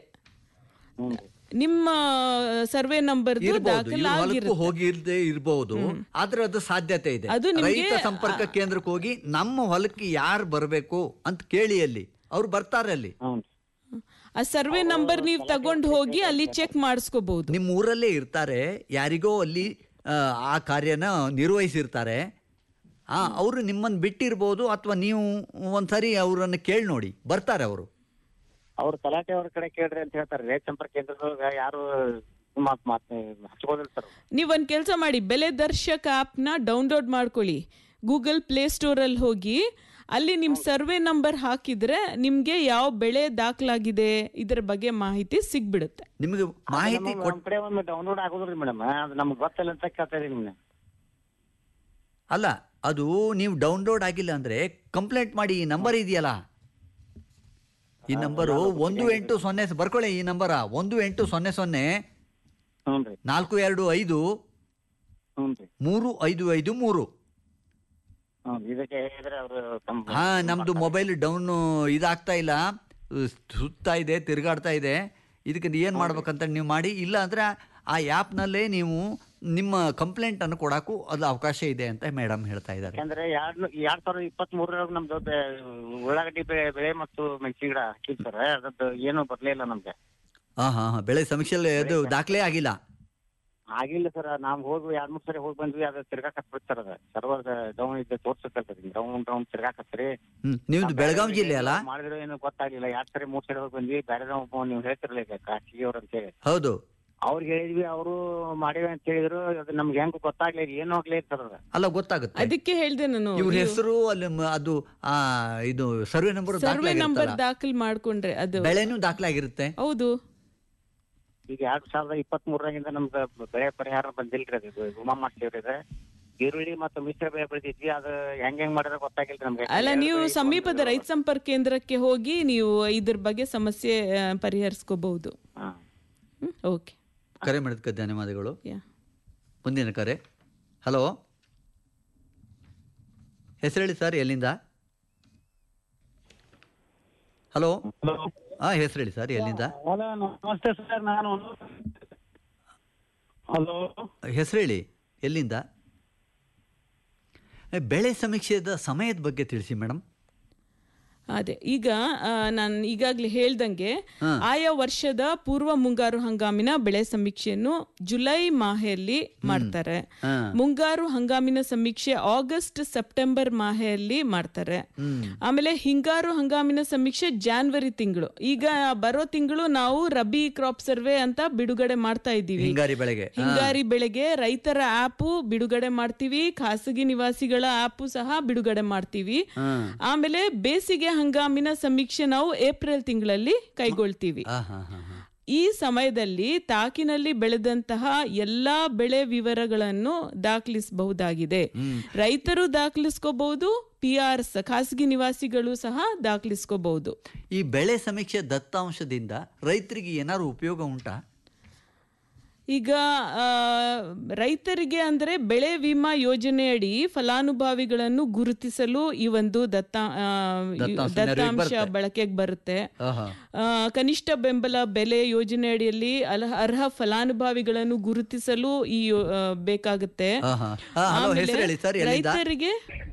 ನಿಮ್ಮ ಸರ್ವೆ ನಂಬರ್ ಇರ್ಬೋದು ಇವ್ರ ಹೊಲಕ್ಕೂ ದಾಖಲಾಗಿರುತ್ತೆ ಹೋಗಿರ್ದೇ ಇರ್ಬೋದು ಆದ್ರೆ ಅದು ಸಾಧ್ಯತೆ ಇದೆ ಅದು ನಿಮ್ಗೆ, ರೈತ ಸಂಪರ್ಕ ಕೇಂದ್ರಕ್ಕೆ ಹೋಗಿ ನಮ್ಮ ಹೊಲಕ್ಕೆ ಯಾರು ಬರಬೇಕು ಅಂತ ಕೇಳಿ ಅಲ್ಲಿ ಅವ್ರು ಬರ್ತಾರೆ ಅಲ್ಲಿ ಆ ಸರ್ವೆ ನಂಬರ್ ನೀವು ತಗೊಂಡು ಹೋಗಿ ಅಲ್ಲಿ ಚೆಕ್ ಮಾಡಿಸ್ಕೋಬಹುದು ನಿಮ್ಮ ಊರಲ್ಲೇ ಇರ್ತಾರೆ ಯಾರಿಗೋ ಅಲ್ಲಿ ಆ, ಆ ಕಾರ್ಯನ ನಿರ್ವಹಿಸಿರ್ತಾರೆ ಆ ಅವರು ನಿಮ್ಮನ್ನು ಬಿಟ್ಟಿರ್ಬೋದು ಅಥವಾ ನೀವು ಒಂದ್ಸರಿ ಅವರನ್ನು ಕೇಳಿ ನೋಡಿ ಬರ್ತಾರೆ ಅವರು ಅವ್ರ ತಲಾಟೆ ಅವ್ರ ಕಡೆ ಕೇಳ್ರಿ ಅಂತ ಹೇಳ್ತಾರೆ ರೈತ ಸಂಪರ್ಕ ಕೇಂದ್ರದೊಳಗ ಯಾರು ಮಾತ್ ಮಾತ್ ಹಚ್ಕೋದಿಲ್ಲ ಸರ್ ನೀವು ಒಂದು ಕೆಲಸ ಮಾಡಿ ಬೆಲೆ ದರ್ಶಕ್ ಆ್ಯಪ್ನ ಡೌನ್ಲೋಡ್ ಮಾಡ್ಕೊಳ್ಳಿ ಗೂಗಲ್ ಪ್ಲೇ ಸ್ಟೋರಲ್ಲಿ ಹೋಗಿ ಅಲ್ಲಿ ನಿಮ್ಮ ಸರ್ವೆ ನಂಬರ್ ಹಾಕಿದ್ರೆ ನಿಮಗೆ ಯಾವ ಬೆಳೆ ದಾಖಲಾಗಿದೆ ಇದರ ಬಗ್ಗೆ ಮಾಹಿತಿ ಸಿಗ್ಬಿಡುತ್ತೆ ನಿಮಗೆ ಮಾಹಿತಿ ನಮ್ ಕಡೆ ಒಮ್ಮೆ ಡೌನ್ಲೋಡ್ ಆಗೋದ್ರಿ ಮೇಡಮ್ ಅದು ನಮ್ಗೆ ಗೊತ್ತಿಲ್ಲ ಅಂತ ಕೇಳ್ತಾ ಇದೀನಿ ನಿಮ್ನ ಅಲ್ಲ ಅದು ನೀವು ಡೌನ್ಲೋಡ್ ಆಗಿಲ್ಲ ಅಂದ್ರೆ ಕಂಪ್ಲೇಂಟ್ ಮಾಡಿ ಈ ನಂಬರ್ ಇದೆಯಲ್ಲ ಈ ನಂಬರು ಒಂದು ಎಂಟು ಸೊನ್ನೆ ಬರ್ಕೊಳ್ಳಿ ಈ ನಂಬರ ಒಂದು ಎಂಟು ಸೊನ್ನೆ ಸೊನ್ನೆ ಹ್ಞೂನ್ರಿ ನಾಲ್ಕು ಎರಡು ಐದು ಹ್ಞೂನ್ರಿ ಮೂರು ಐದು ಐದು ಮೂರು ಹ್ಞೂ ಇದಕ್ಕೆ ಹೇಳಿದ್ರೆ ಅವರು ತಮ್ಮ ಹಾ ನಮ್ದು ಮೊಬೈಲ್ ಡೌನ್ ಇದಾಗ್ತಾ ಇಲ್ಲ ಸುತ್ತಾ ಇದೆ ತಿರುಗಾಡ್ತಾ ಇದೆ ಇದಕ್ಕೆ ಏನು ಮಾಡ್ಬೇಕಂತ ನೀವು ಮಾಡಿ ಇಲ್ಲ ಅಂದ್ರೆ ಆ ಆ್ಯಪ್ನಲ್ಲೇ ನೀವು ನಿಮ್ಮ ಕಂಪ್ಲೇಂಟ್ ಅನ್ನು ಕೊಡಕ್ಕೂ ಅದು ಅವಕಾಶ ಇದೆ ಅಂತ ಮೇಡಮ್ ಹೇಳ್ತಾ ಇದ್ದಾರೆ ಯಾಕಂದ್ರೆ ಎರಡ್ ಎರಡ್ ಸಾವಿರದ ಇಪ್ಪತ್ತ್ ಮೂರರಾಗ ನಮ್ದು ಬೆ- ಉಳ್ಳಾಗಡ್ಡಿ ಬೆಳೆ ಬೆಳೆ ಮತ್ತು ಮೆಣಸಿನ ಗಿಡ ಹಾಕಿದ್ ಸರ್ ಅದದ್ದು ಏನು ಬರ್ಲೇ ಇಲ್ಲ ನಮ್ಗೆ ಹಾ ಹಾ ಹಾ ಬೆಳೆ ಸಮೀಕ್ಷೆಯಲ್ಲಿ ಅದು ದಾಖಲೆ ಆಗಿಲ್ಲ ಆಗಿಲ್ಲ ಸರ್ ನಾವ್ ಹೋಗಿ ಎರಡ್ ಮೂರ್ ಸರಿ ಹೋಗಿ ಬಂದ್ವಿ ಅದು ತಿರ್ಗಾಕತ್ ಸರ್ ಅದ ಸರ್ವರ್ ಡೌನ್ ಇದ್ದ ತೋರ್ಸಕತ್ತದ್ರಿ ಡೌನ್ ಡೌನ್ ತಿರ್ಗಾಕತ್ರಿ ಹ್ಮ್ ನಿಮ್ದು ಬೆಳಗಾವಿ ಜಿಲ್ಲೆ ಅಲ್ಲ ಮಾಡಿದ್ರು ಏನು ಗೊತ್ತಾಗ್ಲಿಲ್ಲ ಎರಡ್ ಸರಿ ಮೂರ್ ಸರಿ ಹೋಗಿ ಬಂದ್ವಿ ಬೇರೆ ಒಬ್ಬ ನೀವು ಹೇಳ್ತಿರ್ಲಿ ಈಗ ಖಾಸಗಿ ಅವ್ರು ಅಂತ ಹೇಳಿ ಹೌದು ಅವ್ರಿಗೆ ಹೇಳಿದ್ವಿ ಅವರು ಮಾಡಿವಿ ಅಂತ ಹೇಳಿದ್ರು ಅದು ನಮ್ಗೆ ಹೆಂಗ್ ಗೊತ್ತಾಗ್ಲಿಲ್ಲ ಏನು ಹೋಗ್ಲಿ ಸರ್ ಅದ ಅಲ್ಲ ಗೊತ್ತಾಗುತ್ತೆ ಅದಕ್ಕೆ ಹೇಳ್ದೆ ನಾನು ಇವ್ರ ನೀವು ಹೆಸರು ಅಲ್ಲಿ ಮ- ಅದು ಆ ಇದು ಸರ್ವೆ ನಂಬರ್ ಸರ್ವೆ ನಂಬರ್ ದಾಖಲ್ ಮಾಡ್ಕೊಂಡ್ರೆ ಅದು ಬೆಳೆನೂ ದಾಖಲಾಗಿರುತ್ತೆ ಹೌದು ಈಗ ಎರಡ್ ಸಾವಿರದ ಇಪ್ಪತ್ತ್ ಮೂರರಾಗಿಂದ ನಮ್ದು ಬೆಳೆ ಪರಿಹಾರ ಬಂದಿಲ್ರಿ ಅದು ವಿಮಾ ಮಾಡ್ತೀವ್ರಿ ಇದು ಈರುಳ್ಳಿ ಮತ್ತು ಮಿಶ್ರ ಬೆಳೆ ಬೆಳೆದಿದ್ವಿ ಅದು ಹೆಂಗ್ ಹೆಂಗ್ ಮಾಡಿದ್ರೆ ಗೊತ್ತಾಗಿಲ್ರಿ ನಮ್ಗೆ ಅಲ್ಲ ನೀವು ಸಮೀಪದ ರೈತ ಸಂಪರ್ಕ ಕೇಂದ್ರಕ್ಕೆ ಹೋಗಿ ನೀವು ಇದ್ರ ಬಗ್ಗೆ ಸಮಸ್ಯೆ ಆ, ಪರಿಹರಿಸ್ಕೋಬಹುದು ಓಕೆ ಕರೆ ಮಾಡಿದ್ಕೆ ಧನ್ಯವಾದಗಳು ಯಾ ಮುಂದಿನ ಕರೆ ಹಲೋ ಹೆಸರು ಹೇಳಿ ಸರ್ ಎಲ್ಲಿಂದ ಹಲೋ ಹಾಂ ಹೆಸರು ಹೇಳಿ ಸರ್ ಎಲ್ಲಿಂದ ಹಲೋ ನಮಸ್ತೆ ಸರ್ ನಾನು ಹಲೋ ಹೆಸರು ಹೇಳಿ ಎಲ್ಲಿಂದ ಏ, ಬೆಳೆ ಸಮೀಕ್ಷೆದ ಸಮಯದ ಬಗ್ಗೆ ತಿಳಿಸಿ ಮೇಡಮ್ ಅದೇ ಈಗ ನಾನು ಈಗಾಗಲೇ ಹೇಳ್ದಂಗೆ ಆಯಾ ವರ್ಷದ ಪೂರ್ವ ಮುಂಗಾರು ಹಂಗಾಮಿನ ಬೆಳೆ ಸಮೀಕ್ಷೆಯನ್ನು ಜುಲೈ ಮಾಹೆಯಲ್ಲಿ ಮಾಡ್ತಾರೆ ಮುಂಗಾರು ಹಂಗಾಮಿನ ಸಮೀಕ್ಷೆ ಆಗಸ್ಟ್ ಸೆಪ್ಟೆಂಬರ್ ಮಾಹೆಯಲ್ಲಿ ಮಾಡ್ತಾರೆ ಆಮೇಲೆ ಹಿಂಗಾರು ಹಂಗಾಮಿನ ಸಮೀಕ್ಷೆ ಜಾನ್ವರಿ ತಿಂಗಳು ಈಗ ಬರೋ ತಿಂಗಳು ನಾವು ರಬಿ ಕ್ರಾಪ್ ಸರ್ವೆ ಅಂತ ಬಿಡುಗಡೆ ಮಾಡ್ತಾ ಇದ್ದೀವಿ ಹಿಂಗಾರಿ ಬೆಳೆಗೆ ಹಿಂಗಾರಿ ಬೆಳೆಗೆ ರೈತರ ಆಪು ಬಿಡುಗಡೆ ಮಾಡ್ತೀವಿ ಖಾಸಗಿ ನಿವಾಸಿಗಳ ಆಪು ಸಹ ಬಿಡುಗಡೆ ಮಾಡ್ತೀವಿ ಆಮೇಲೆ ಬೇಸಿಗೆ ಹಂಗಾಮಿನ ಸಮೀಕ್ಷೆ ನಾವು ಏಪ್ರಿಲ್ ತಿಂಗಳಲ್ಲಿ ಕೈಗೊಳ್ತೀವಿ ಹಾ ಹಾ ಹಾ ಹಾ ಈ ಸಮಯದಲ್ಲಿ ತಾಕಿನಲ್ಲಿ ಬೆಳೆದಂತಹ ಎಲ್ಲಾ ಬೆಳೆ ವಿವರಗಳನ್ನು ದಾಖಲಿಸಬಹುದಾಗಿದೆ ರೈತರು ದಾಖಲಿಸ್ಕೋಬಹುದು ಪಿ ಆರ್ಸ್ ಖಾಸಗಿ ನಿವಾಸಿಗಳು ಸಹ ದಾಖಲಿಸ್ಕೋಬಹುದು ಈ ಬೆಳೆ ಸಮೀಕ್ಷೆ ದತ್ತಾಂಶದಿಂದ ರೈತರಿಗೆ ಏನಾದ್ರು ಉಪಯೋಗ ಉಂಟಾ ಈಗ ಆ, ರೈತರಿಗೆ ಅಂದ್ರೆ ಬೆಳೆ ವಿಮಾ ಯೋಜನೆಯಡಿ ಫಲಾನುಭವಿಗಳನ್ನು ಗುರುತಿಸಲು ಈ ಒಂದು ದತ್ತ ಆ, ಈ ದತ್ತಾಂಶ ನೆರವಿಗೆ ದತ್ತಾಂಶ ಬರುತ್ತೆ. ಬಳಕೆಗೆ ಬರುತ್ತೆ ಆಹಾ. ಆ, ಕನಿಷ್ಠ ಬೆಂಬಲ ಬೆಲೆ ಯೋಜನೆಯಡಿಯಲ್ಲಿ ಅಲ- ಅರ್ಹ ಫಲಾನುಭವಿಗಳನ್ನು ಗುರುತಿಸಲು ಈ ಯೋ- ಆ, ಬೇಕಾಗುತ್ತೆ ಆಹಾ. ಹಾ, ಹಲೋ, ಆಮೇಲೆ ಹೆಸರು ಹೇಳಿ ಸರ್, ಎಲ್ಲಿಂದ? ರೈತರಿಗೆ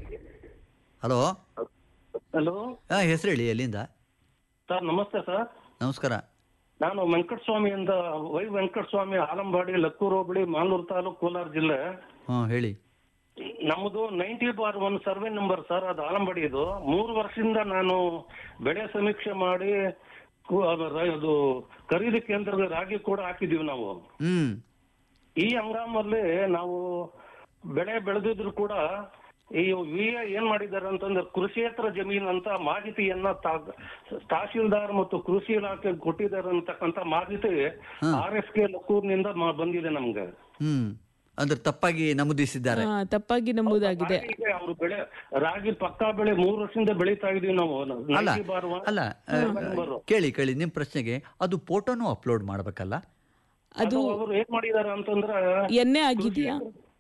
ಹಲೋ ಹಲೋ ಹಾ ಹೆಸರು ಹೇಳಿ ಎಲ್ಲಿಂದ ಸರ್ ನಮಸ್ತೆ ಸರ್ ನಮಸ್ಕಾರ ನಾನು ವೆಂಕಟಸ್ವಾಮಿ ಅಂತ ವೈ ವೆಂಕಟಸ್ವಾಮಿ ಆಲಂಬಾಡಿ ಲಕ್ಕೂರು ಹೋಬಳಿ ಮಾಲೂರು ತಾಲೂಕು ಕೋಲಾರ ಜಿಲ್ಲೆ ಹಾ ಹೇಳಿ ನಮ್ಮದು ninety bar one survey number sir ಅದು ಆಲಂಬಾಡಿ ಇದು ಮೂರು ವರ್ಷದಿಂದ ನಾನು ಬೆಳೆ ಸಮೀಕ್ಷೆ ಮಾಡಿ ಕು- ಅದು ರ- ಅದು ಖರೀದಿ ಕೇಂದ್ರದ ರಾಗಿ ಕೂಡ ಹಾಕಿದೀವಿ ನಾವು ಹ್ಮ್ ಈ ಹಂಗಾಮಲ್ಲಿ ನಾವು ಬೆಳೆ ಬೆಳೆದಿದ್ರು ಕೂಡ ಈ ವಿ ಎ ಏನ್ ಮಾಡಿದ್ದಾರೆ ಅಂತಂದ್ರೆ ಕೃಷಿಯೇತರ ಜಮೀನ್ ಅಂತ ಮಾಹಿತಿಯನ್ನ ತಾ- ತಹಶೀಲ್ದಾರ್ ಮತ್ತು ಕೃಷಿ ಇಲಾಖೆ ಕೊಟ್ಟಿದ್ದಾರೆ ಅಂತಕ್ಕಂತ ಮಾಹಿತಿ ಆರ್ ಎಫ್ ಕೆ ಲಕ್ಕೂರ್ನಿಂದ ಮ- ಬಂದಿದೆ ನಮ್ಗೆ ಹ್ಮ್ ಅಂದ್ರೆ ತಪ್ಪಾಗಿ ನಮೂದಿಸಿದ್ದಾರೆ ಆ, ತಪ್ಪಾಗಿ ನಮೂದಾಗಿದೆ ರಾಗಿಗೆ ಅವ್ರು ಬೆಳೆ ರಾಗಿ ಪಕ್ಕಾ ಬೆಳೆ ಮೂರು ವರ್ಷದಿಂದ ಬೆಳೀತಾ ಇದೀವಿ ನಾವು ಅಲ್ಲ ನೈಂಟಿ ಬಾರ್ ಒನ್ ಅಲ್ಲ ಆ, ಕೇಳಿ ಕೇಳಿ ನಿಮ್ ಪ್ರಶ್ನೆಗೆ ಅದು ಫೋಟೋನು ಅಪ್ಲೋಡ್ ಮಾಡ್ಬೇಕಲ್ಲ ಅದು ಅವರು ಏನ್ ಮಾಡಿದ್ದಾರೆ ಅಂತಂದ್ರೆ ಎಣ್ಣೆ ಆಗಿದೆಯಾ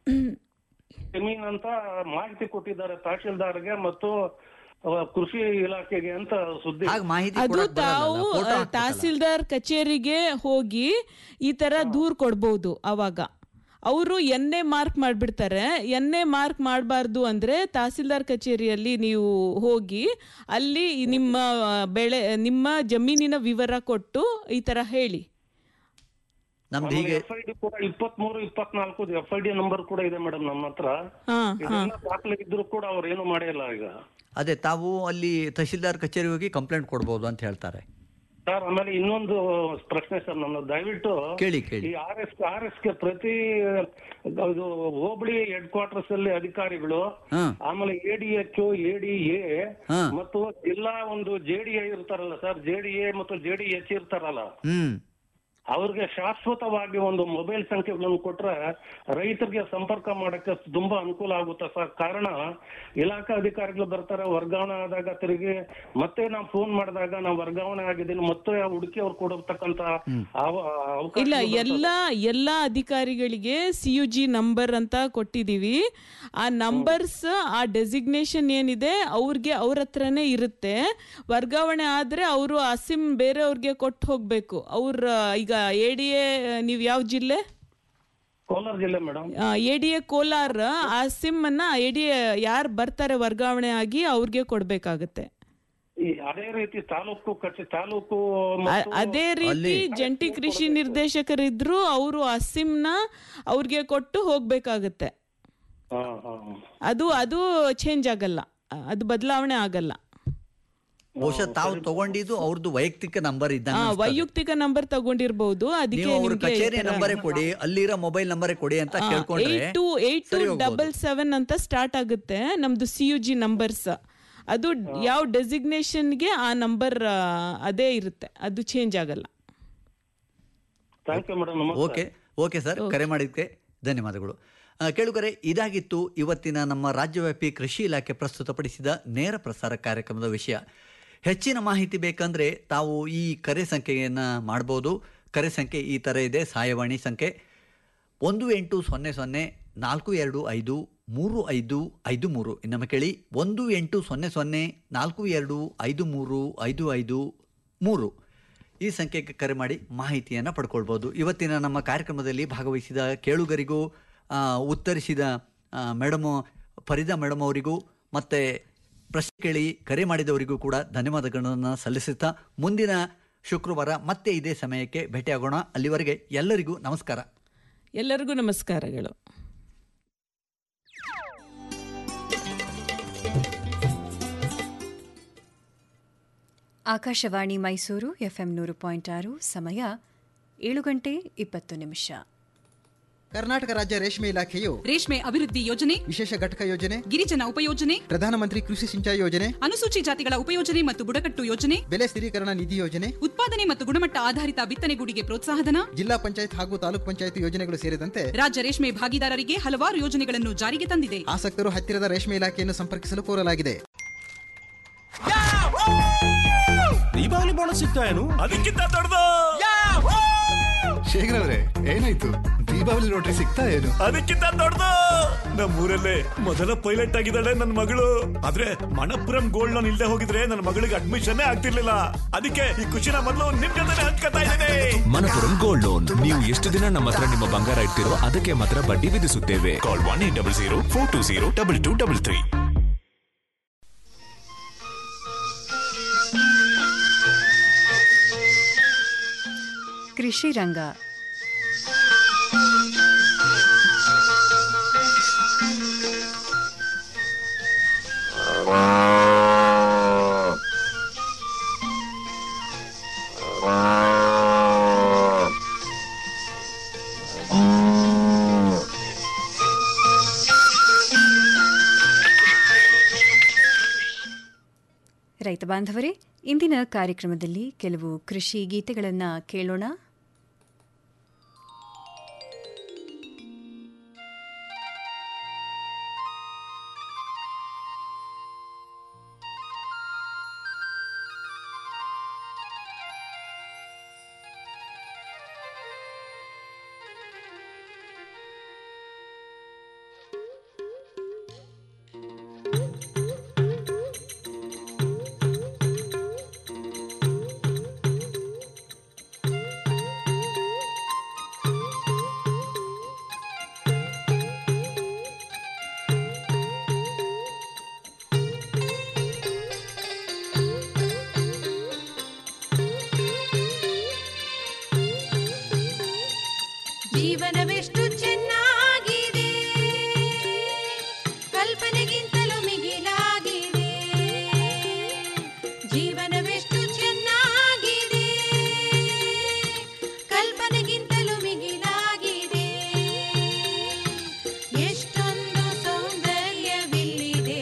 ಜಮೀನ್ ಅಂತ ಮಾಹಿತಿ ಕೊಟ್ಟಿದ್ದಾರೆ ತಹಶೀಲ್ದಾರ್ಗೆ ಮತ್ತು ಆ, ಕೃಷಿ ಇಲಾಖೆಗೆ ಅಂತ ಸುದ್ದಿ ಆಗ ಮಾಹಿತಿ ಅದು ಕೊಡಕ್ ಬರಲ್ಲ, ತಾವು photo ಆ, ಹಾಕ್ಬೇಕಲ್ಲ. ತಹಸೀಲ್ದಾರ್ ಕಚೇರಿಗೆ ಹೋಗಿ ಈ ತರ ದೂರ್ ಕೊಡ್ಬೋದು ಅವಾಗ ಅವರು ಎನ್ನೆ ಮಾರ್ಕ್ ಮಾಡಿಬಿಡ್ತಾರೆ ಎನ್ನೆ ಮಾರ್ಕ್ ಮಾಡಬಾರ್ದು ಅಂದ್ರೆ ತಹಸೀಲ್ದಾರ್ ಕಚೇರಿಯಲ್ಲಿ ನೀವು ಹೋಗಿ ಅಲ್ಲಿ ನಿಮ್ಮ ಬೆಳೆ ನಿಮ್ಮ ಜಮೀನಿನ ವಿವರ ಕೊಟ್ಟು ಈ ತರ ಹೇಳಿ ನಮ್ದು ಹೀಗೆ ಎಫ್ ಐ ಡಿ ಕೂಡ ಇಪ್ಪತ್ಮೂರು ಇಪ್ಪತ್ನಾಲ್ಕು ಎಫ್ ಐ ಡಿ ನಂಬರ್ ಕೂಡ ಇದೆ ಮೇಡಮ್ ನಮ್ಮ ಹತ್ರ ಹಾ ಹಾ ಇದೆಲ್ಲ ದಾಖಲೆ ಇದ್ರು ಕೂಡ ಅವ್ರು ಏನು ಮಾಡಿಲ್ಲ ಈಗ ಅದೇ ತಾವು ಅಲ್ಲಿ ತಹಶೀಲ್ದಾರ್ ಕಚೇರಿ ಹೋಗಿ ಕಂಪ್ಲೇಂಟ್ ಕೊಡ್ಬೋದು ಅಂತ ಹೇಳ್ತಾರೆ ಸರ್ ಆಮೇಲೆ ಇನ್ನೊಂದು ಪ್ರಶ್ನೆ ಸರ್ ನನ್ನ ದಯವಿಟ್ಟು ಕೇಳಿ ಕೇಳಿ ಈ ಆರ್ ಎಸ್ ಆರ್ ಎಸ್ ಗೆ ಪ್ರತಿ ಇದು ಹೋಬಳಿ ಹೆಡ್ ಕ್ವಾರ್ಟರ್ಸ್ ಅಲ್ಲಿ ಅಧಿಕಾರಿಗಳು ಹಾ ಆಮೇಲೆ A D H A D A ಹಾ. ಮತ್ತು ಜಿಲ್ಲಾ ಒಂದು ಜೆ ಡಿ ಎ ಇರ್ತಾರಲ್ಲ ಸರ್ ಜೆ ಡಿ ಎ ಮತ್ತು ಜೆ ಡಿ ಎಚ್ ಇರ್ತಾರಲ್ಲ ಹ್ಮ್ ಅವ್ರಿಗೆ ಶಾಶ್ವತವಾಗಿ ಒಂದು ಮೊಬೈಲ್ ಸಂಖ್ಯೆಗಳನ್ನು ಕೊಟ್ರೆ ರೈತರಿಗೆ ಸಂಪರ್ಕ ಮಾಡಕ್ಕೆ ತುಂಬಾ ಅನುಕೂಲ ಆಗುತ್ತೆ ಸರ್ ಕಾರಣ ಇಲಾಖಾ ಅಧಿಕಾರಿಗಳು ಬರ್ತಾರೆ ವರ್ಗಾವಣೆ ಆದಾಗ ತಿರುಗಿ ಮತ್ತೆ ನಾವು ಫೋನ್ ಮಾಡಿದಾಗ ನಾವು ವರ್ಗಾವಣೆ ಆಗಿದ್ದೀನಿ ಮತ್ತೆ ಹುಡುಕಿ ಅವ್ರು ಕೊಡತಕ್ಕಂತ ಅವ- ಅವಕಾಶ ಇಲ್ಲ ಬರ್ತದೆ. ಎಲ್ಲ ಎಲ್ಲ ಅಧಿಕಾರಿಗಳಿಗೆ ಸಿ ಯು ಜಿ ನಂಬರ್ ಅಂತ ಕೊಟ್ಟಿದ್ದೀವಿ ಆ ನಂಬರ್ಸ್ ಆ ಡೆಸಿಗ್ನೇಷನ್ ಏನಿದೆ ಅವ್ರಿಗೆ ಅವ್ರ ಹತ್ರನೇ ಇರುತ್ತೆ ವರ್ಗಾವಣೆ ಆದರೆ ಅವರು ಆ ಸಿಮ್ ಬೇರೆಯವ್ರಿಗೆ ಕೊಟ್ಟು ಹೋಗಬೇಕು ಅವ್ರ ಈಗ ಎ ಡಿ ಎ ನೀವು ಯಾವ ಜಿಲ್ಲೆ ಕೋಲಾರ ಜಿಲ್ಲೆ madam A D A Kolar ಆ ಸಿಮ್ ಅನ್ನ ಎ ಡಿ ಎ ಯಾರು ಬರ್ತಾರೆ ವರ್ಗಾವಣೆ ಆಗಿ ಅವ್ರಿಗೆ ಕೊಡಬೇಕಾಗುತ್ತೆ ಈ ಅದೇ ರೀತಿ ತಾಲೂಕು ಕಚೆ ತಾಲೂಕು ಅ- ಮತ್ತು ಅದೇ ರೀತಿ ಜಂಟಿ ಕೃಷಿ ನಿರ್ದೇಶಕರಿದ್ರು ಅವರು ಆ ಸಿಮ್ನ ಅವ್ರಿಗೆ ಕೊಟ್ಟು ಹೋಗ್ಬೇಕಾಗತ್ತೆ ಹಾ, ಹಾ. ಅದು ಅದು ಚೇಂಜ್ ಆಗಲ್ಲ ಅ- ಅದು ಬದಲಾವಣೆ ಆಗಲ್ಲ ಬಹುಶಃ ತಾವು ತಗೊಂಡಿದ್ದು ಅವ್ರದ್ದು ವೈಯಕ್ತಿಕ ನಂಬರ್ ಆ, ಇದ್ದಂಗೆ ಅನ್ಸ್ತದೆ. ವೈಯಕ್ತಿಕ ನಂಬರ್ ತಗೊಂಡಿರ್ಬಹುದು ಅದಕ್ಕೆ ನೀವು ಅವ್ರ ನಿಮ್ಗೆ ಈ ಕಚೇರಿ ತರ- ನಂಬರೇ ಕೊಡಿ ಅಲ್ಲಿರೋ ಮೊಬೈಲ್ ನಂಬರೇ ಕೊಡಿ ಅಂತ ಕೇಳ್ಕೊಂಡ್ರೆ ಏಟ್ ಟು ಏಟ್ ಟು ಸರಿ ಹೋಗ್ಬೋದು. ಡಬಲ್ ಸೆವೆನ್ ಅಂತ ಸ್ಟಾರ್ಟ್ ಆಗುತ್ತೆ ನಮ್ದು ಸಿ ಯು ಜಿ ನಂಬರ್ಸ್ ಅದು ಯಾವ ಡೆಸಿಗ್ನೇಷನ್ಗೆ ಆ ನಂಬರ್ ಅದೇ ಇರುತ್ತೆ ಅದು ಚೇಂಜ್ ಆಗಲ್ಲ ಥ್ಯಾಂಕ್ ಯು ಮೇಡಮ್ ನಮಸ್ತೆ ಓಕೆ ಓಕೆ ಸರ್ ಕರೆ ಮಾಡಿದ್ದಕ್ಕೆ ಧನ್ಯವಾದಗಳು ಆ, ಕೇಳುಗರೆ ಇದಾಗಿತ್ತು ಇವತ್ತಿನ ನಮ್ಮ ರಾಜ್ಯವ್ಯಾಪಿ ಕೃಷಿ ಇಲಾಖೆ ಪ್ರಸ್ತುತಪಡಿಸಿದ ನೇರ ಪ್ರಸಾರ ಕಾರ್ಯಕ್ರಮದ ವಿಷಯ ಹೆಚ್ಚಿನ ಮಾಹಿತಿ ಬೇಕಂದರೆ ತಾವು ಈ ಕರೆ ಸಂಖ್ಯೆಯನ್ನು ಮಾಡ್ಬೋದು ಕರೆ ಸಂಖ್ಯೆ ಈ ಥರ ಇದೆ ಸಹಾಯವಾಣಿ ಸಂಖ್ಯೆ ಒಂದು ಎಂಟು ಸೊನ್ನೆ ಸೊನ್ನೆ ನಾಲ್ಕು ಎರಡು ಐದು ಮೂರು ಐದು ಐದು ಮೂರು ಇನ್ನೊಮ್ಮೆ ಕೇಳಿ ಒಂದು ಎಂಟು ಸೊನ್ನೆ ಸೊನ್ನೆ ನಾಲ್ಕು ಎರಡು ಐದು ಮೂರು ಐದು ಐದು ಮೂರು ಈ ಸಂಖ್ಯೆಗೆ ಕರೆ ಮಾಡಿ ಮಾಹಿತಿಯನ್ನು ಪಡ್ಕೊಳ್ಬೋದು ಇವತ್ತಿನ ನಮ್ಮ ಕಾರ್ಯಕ್ರಮದಲ್ಲಿ ಭಾಗವಹಿಸಿದ ಕೇಳುಗರಿಗೂ ಆ, ಉತ್ತರಿಸಿದ ಮೇಡಮು ಫರೀದಾ ಮೇಡಮ್ ಅವರಿಗೂ ಮತ್ತು ಪ್ರಶ್ನೆ ಕೇಳಿ ಕರೆ ಮಾಡಿದವರಿಗೂ ಕೂಡ ಧನ್ಯವಾದಗಳನ್ನು ಸಲ್ಲಿಸುತ್ತಾ ಮುಂದಿನ ಶುಕ್ರವಾರ ಮತ್ತೆ ಇದೇ ಸಮಯಕ್ಕೆ ಭೇಟಿಯಾಗೋಣ ಅಲ್ಲಿವರೆಗೆ ಎಲ್ಲರಿಗೂ ನಮಸ್ಕಾರ ಎಲ್ಲರಿಗೂ ನಮಸ್ಕಾರಗಳು ಆಕಾಶವಾಣಿ ಮೈಸೂರು ಎಫ್ಎಂ ನೂರು ಪಾಯಿಂಟ್ ಆರು ಸಮಯ ಏಳು ಗಂಟೆ ಇಪ್ಪತ್ತು ನಿಮಿಷ ಕರ್ನಾಟಕ ರಾಜ್ಯ ರೇಷ್ಮೆ ಇಲಾಖೆಯು ರೇಷ್ಮೆ ಅಭಿವೃದ್ಧಿ ಯೋಜನೆ ವಿಶೇಷ ಘಟಕ ಯೋಜನೆ ಗಿರಿಜನ ಉಪಯೋಜನೆ ಪ್ರಧಾನಮಂತ್ರಿ ಕೃಷಿ ಸಿಂಚಾಯಿ ಯೋಜನೆ ಅನುಸೂಚಿ ಜಾತಿಗಳ ಉಪಯೋಜನೆ ಮತ್ತು ಬುಡಕಟ್ಟು ಯೋಜನೆ ಬೆಲೆ ಸ್ಥಿರೀಕರಣ ನಿಧಿ ಯೋಜನೆ ಉತ್ಪಾದನೆ ಮತ್ತು ಗುಣಮಟ್ಟ ಆಧಾರಿತ ಬಿತ್ತನೆಗೂಡಿಗೆ ಪ್ರೋತ್ಸಾಹಧನ ಜಿಲ್ಲಾ ಪಂಚಾಯತ್ ಹಾಗೂ ತಾಲೂಕ್ ಪಂಚಾಯತ್ ಯೋಜನೆಗಳು ಸೇರಿದಂತೆ ರಾಜ್ಯ ರೇಷ್ಮೆ ಭಾಗಿದಾರರಿಗೆ ಹಲವಾರು ಯೋಜನೆಗಳನ್ನು ಜಾರಿಗೆ ತಂದಿದೆ ಆಸಕ್ತರು ಹತ್ತಿರದ ರೇಷ್ಮೆ ಇಲಾಖೆಯನ್ನು ಸಂಪರ್ಕಿಸಲು ಕೋರಲಾಗಿದೆ ದೀಪಾವಳಿ ಬೋನಸ್ ಸಿಗ್ತಾ ಏನು ಅದಕ್ಕಿಂತ ದೊಡ್ಡದು ಶೇಖರ್ ಅವರೇ ಏನಾಯ್ತು ದೀಪಾವಳಿ ರೋಟ್ರಿ ಸಿಗ್ತಾ ಏನು ಅದಕ್ಕಿಂತ ದೊಡ್ಡದು ನಮ್ಮೂರಲ್ಲೇ ಮೊದಲ ಪೈಲಟ್ ಆಗಿದ್ದಾಳೆ ನನ್ನ ಮಗಳು ಆದ್ರೆ ಮಣಪುರಂ ಗೋಲ್ಡ್ ಲೋನ್ ಇಲ್ದೆ ಹೋಗಿದ್ರೆ ನನ್ನ ಮಗಳಿಗೆ ಅಡ್ಮಿಷನ್ ಆಗ್ತಿರ್ಲಿಲ್ಲ ಅದಕ್ಕೆ ಈ ಖುಷಿನ ಮೊದಲು ನಿಮ್ ಜೊತೆ ಹಂಚ್ಕೊತಾ ಇದ್ದೇನೆ ಮನಪುರಂ ಗೋಲ್ಡ್ ಲೋನ್ ನೀವು ಎಷ್ಟು ದಿನ ನಮ್ಮ ಹತ್ರ ನಿಮ್ಮ ಬಂಗಾರ ಇಡ್ತಿರೋ ಅದಕ್ಕೆ ಮಾತ್ರ ಬಡ್ಡಿ ವಿಧಿಸುತ್ತೇವೆ call one eight double zero four two zero double two double three ಕೃಷಿ ರಂಗ ರೈತ ಬಾಂಧವರೇ ಇಂದಿನ ಕಾರ್ಯಕ್ರಮದಲ್ಲಿ ಕೆಲವು ಕೃಷಿ ಗೀತೆಗಳನ್ನು ಕೇಳೋಣ ಜೀವನವೆಷ್ಟು ಚೆನ್ನಾಗಿದೆ ಕಲ್ಪನೆಗಿಂತಲೂ ಮಿಗಿಲಾಗಿದೆ ಜೀವನವೆಷ್ಟು ಚೆನ್ನಾಗಿದೆ ಕಲ್ಪನೆಗಿಂತಲೂ ಮಿಗಿಲಾಗಿದೆ ಎಷ್ಟೊಂದು ಸೌಂದರ್ಯವಿಲ್ಲಿದೆ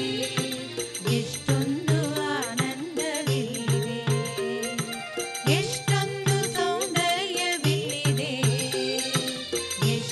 ಎಷ್ಟೊಂದು ಆನಂದವಿಲ್ಲಿದೆ ಎಷ್ಟೊಂದು ಸೌಂದರ್ಯವಿಲ್ಲಿದೆ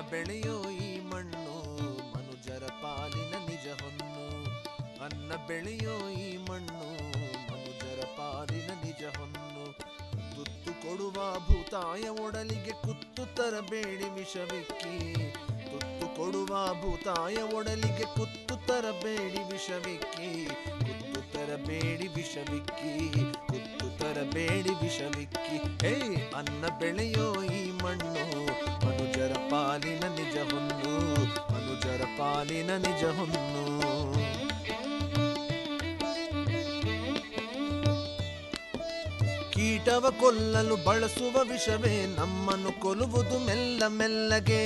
ಬೆಳೆಯೋ ಈ ಮಣ್ಣು ಮನುಜರ ಪಾಲಿನ ನಿಜ ಹೊನ್ನು ಅನ್ನ ಬೆಳೆಯೋ ಈ ಮಣ್ಣು ಮನುಜರ ಪಾಲಿನ ನಿಜ ಹೊನ್ನು ತುತ್ತು ಕೊಡುವ ಭೂತಾಯ ಒಡಲಿಗೆ ಕುತ್ತು ತರಬೇಡಿ ವಿಷವಿಕ್ಕಿ ತುತ್ತು ಕೊಡುವ ಭೂತಾಯ ಒಡಲಿಗೆ ಕುತ್ತು ತರಬೇಡಿ ವಿಷವಿಕ್ಕಿ ಕುತ್ತು ತರಬೇಡಿ ವಿಷವಿಕ್ಕಿ ಕುತ್ತು ತರಬೇಡಿ ವಿಷವಿಕ್ಕಿ ಹೇ ಅನ್ನ ಬೆಳೆಯೋ ಈ ಮಣ್ಣು ಮನುಜರ ಪಾಲಿನ ನಿಜ ಹೊನ್ನು ಮನುಜರ ಪಾಲಿನ ನಿಜ ಹೊನ್ನು ಕೀಟವ ಕೊಲ್ಲಲು ಬಳಸುವ ವಿಷವೇ ನಮ್ಮನ್ನು ಕೊಲ್ಲುವುದು ಮೆಲ್ಲ ಮೆಲ್ಲಗೆ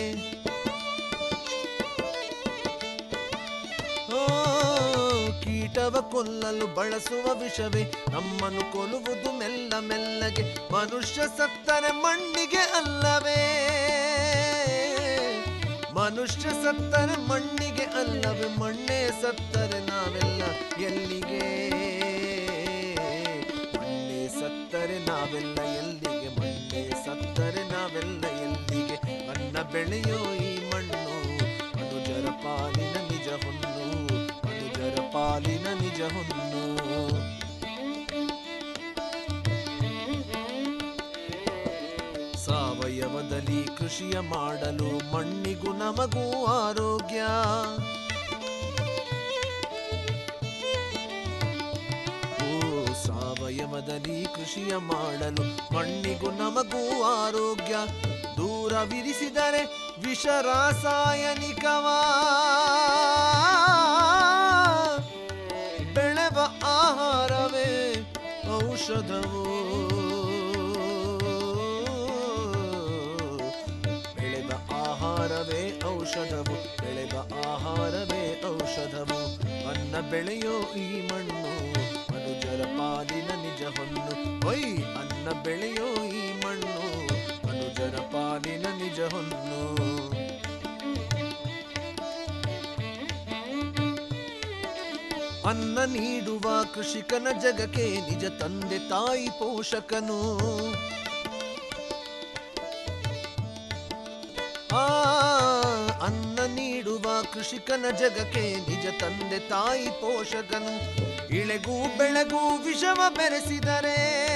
ಓ, ಕೀಟವ ಕೊಲ್ಲಲು ಬಳಸುವ ವಿಷವೇ ನಮ್ಮನ್ನು ಕೊಲ್ಲುವುದು ಮೆಲ್ಲ ಮೆಲ್ಲಗೆ ಮನುಷ್ಯ ಸತ್ತರೆ ಮಣ್ಣಿಗೆ ಅಲ್ಲವೇ ಮನುಷ್ಯ ಸತ್ತರೆ ಮಣ್ಣಿಗೆ ಅಲ್ಲವೇ ಮಣ್ಣೇ ಸತ್ತರೆ ನಾವೆಲ್ಲ ಎಲ್ಲಿಗೆ ಮಣ್ಣೆ ಸತ್ತರೆ ನಾವೆಲ್ಲ ಎಲ್ಲಿಗೆ ಮಣ್ಣೆ ಸತ್ತರೆ ನಾವೆಲ್ಲ ಎಲ್ಲಿಗೆ ಅನ್ನ ಬೆಳೆಯೋ ಈ ಮಣ್ಣು ಮನುಜರ ಪಾಲಿನ ನಿಜ ಹೊನ್ನು ಮನುಜರ ಪಾಲಿನ ನಿಜ ಹೊನ್ನು ಸಾವಯವದಲ್ಲಿ ಕೃಷಿಯ ಮಾಡಲು ಮಣ್ಣಿಗೂ ನಮಗೂ ಆರೋಗ್ಯ ಓ ಸಾವಯವದಲ್ಲಿ ಕೃಷಿಯ ಮಾಡಲು ಮಣ್ಣಿಗೂ ನಮಗೂ ಆರೋಗ್ಯ ದೂರವಿರಿಸಿದರೆ ವಿಷ ರಾಸಾಯನಿಕವಾ ಬೆಳೆವ ಆಹಾರವೇ ಔಷಧವು ಬೆಳೆದ ಆಹಾರವೇ ಔಷಧವು ಬೆಳೆದ ಆಹಾರವೇ ಔಷಧವು ಅನ್ನ ಬೆಳೆಯೋ ಈ ಮಣ್ಣು ಮನುಜರ ಪಾಲಿನ ನಿಜ ಹೊನ್ನು ಹೊಯ್ ಅನ್ನ ಬೆಳೆಯೋ ಈ ಮಣ್ಣು ಮನುಜರ ಪಾಲಿನ ನಿಜ ಹೊನ್ನು ಅನ್ನ ನೀಡುವ ಕೃಷಿಕನ ಜಗಕ್ಕೆ ನಿಜ ತಂದೆ ತಾಯಿ ಪೋಷಕನು ಆ ಅನ್ನ ನೀಡುವ ಕೃಷಿಕನ ಜಗಕ್ಕೆ ನಿಜ ತಂದೆ ತಾಯಿ ಪೋಷಕನು ಇಳೆಗೂ ಬೆಳಗೂ ವಿಷವ ಬೆರೆಸಿದರೆ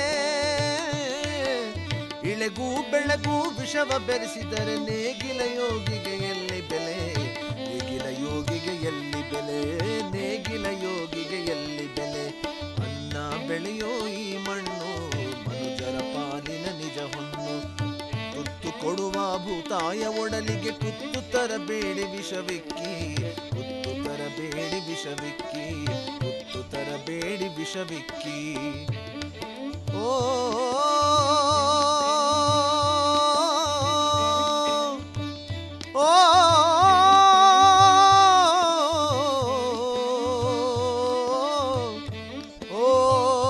ಇಳೆಗೂ ಬೆಳಗೂ ವಿಷವ ಬೆರೆಸಿದರೆ ನೇಗಿಲ ಯೋಗಿಗೆ ಎಲ್ಲಿ ಬೆಲೆ ನೇಗಿಲ ಯೋಗಿಗೆ ಎಲ್ಲಿ ಬೆಲೆ ನೇಗಿಲ ಯೋಗಿಗೆ ಎಲ್ಲಿ ಬೆಲೆ ಅನ್ನ ಬೆಳೆಯೋ ಈ ಮಣ್ಣು ಮನುಜರ ಪಾಲಿನ ನಿಜ ಹೊನ್ನು ತುತ್ತು ಕೊಡುವ ಭೂತಾಯ ಒಡಲಿಗೆ ಕುತ್ತು ತರಬೇಡಿ ವಿಷವಿಕ್ಕಿ ಕುತ್ತು ತರಬೇಡಿ ವಿಷವಿಕ್ಕಿ ಕುತ್ತು ತರಬೇಡಿ ವಿಷವಿಕ್ಕಿ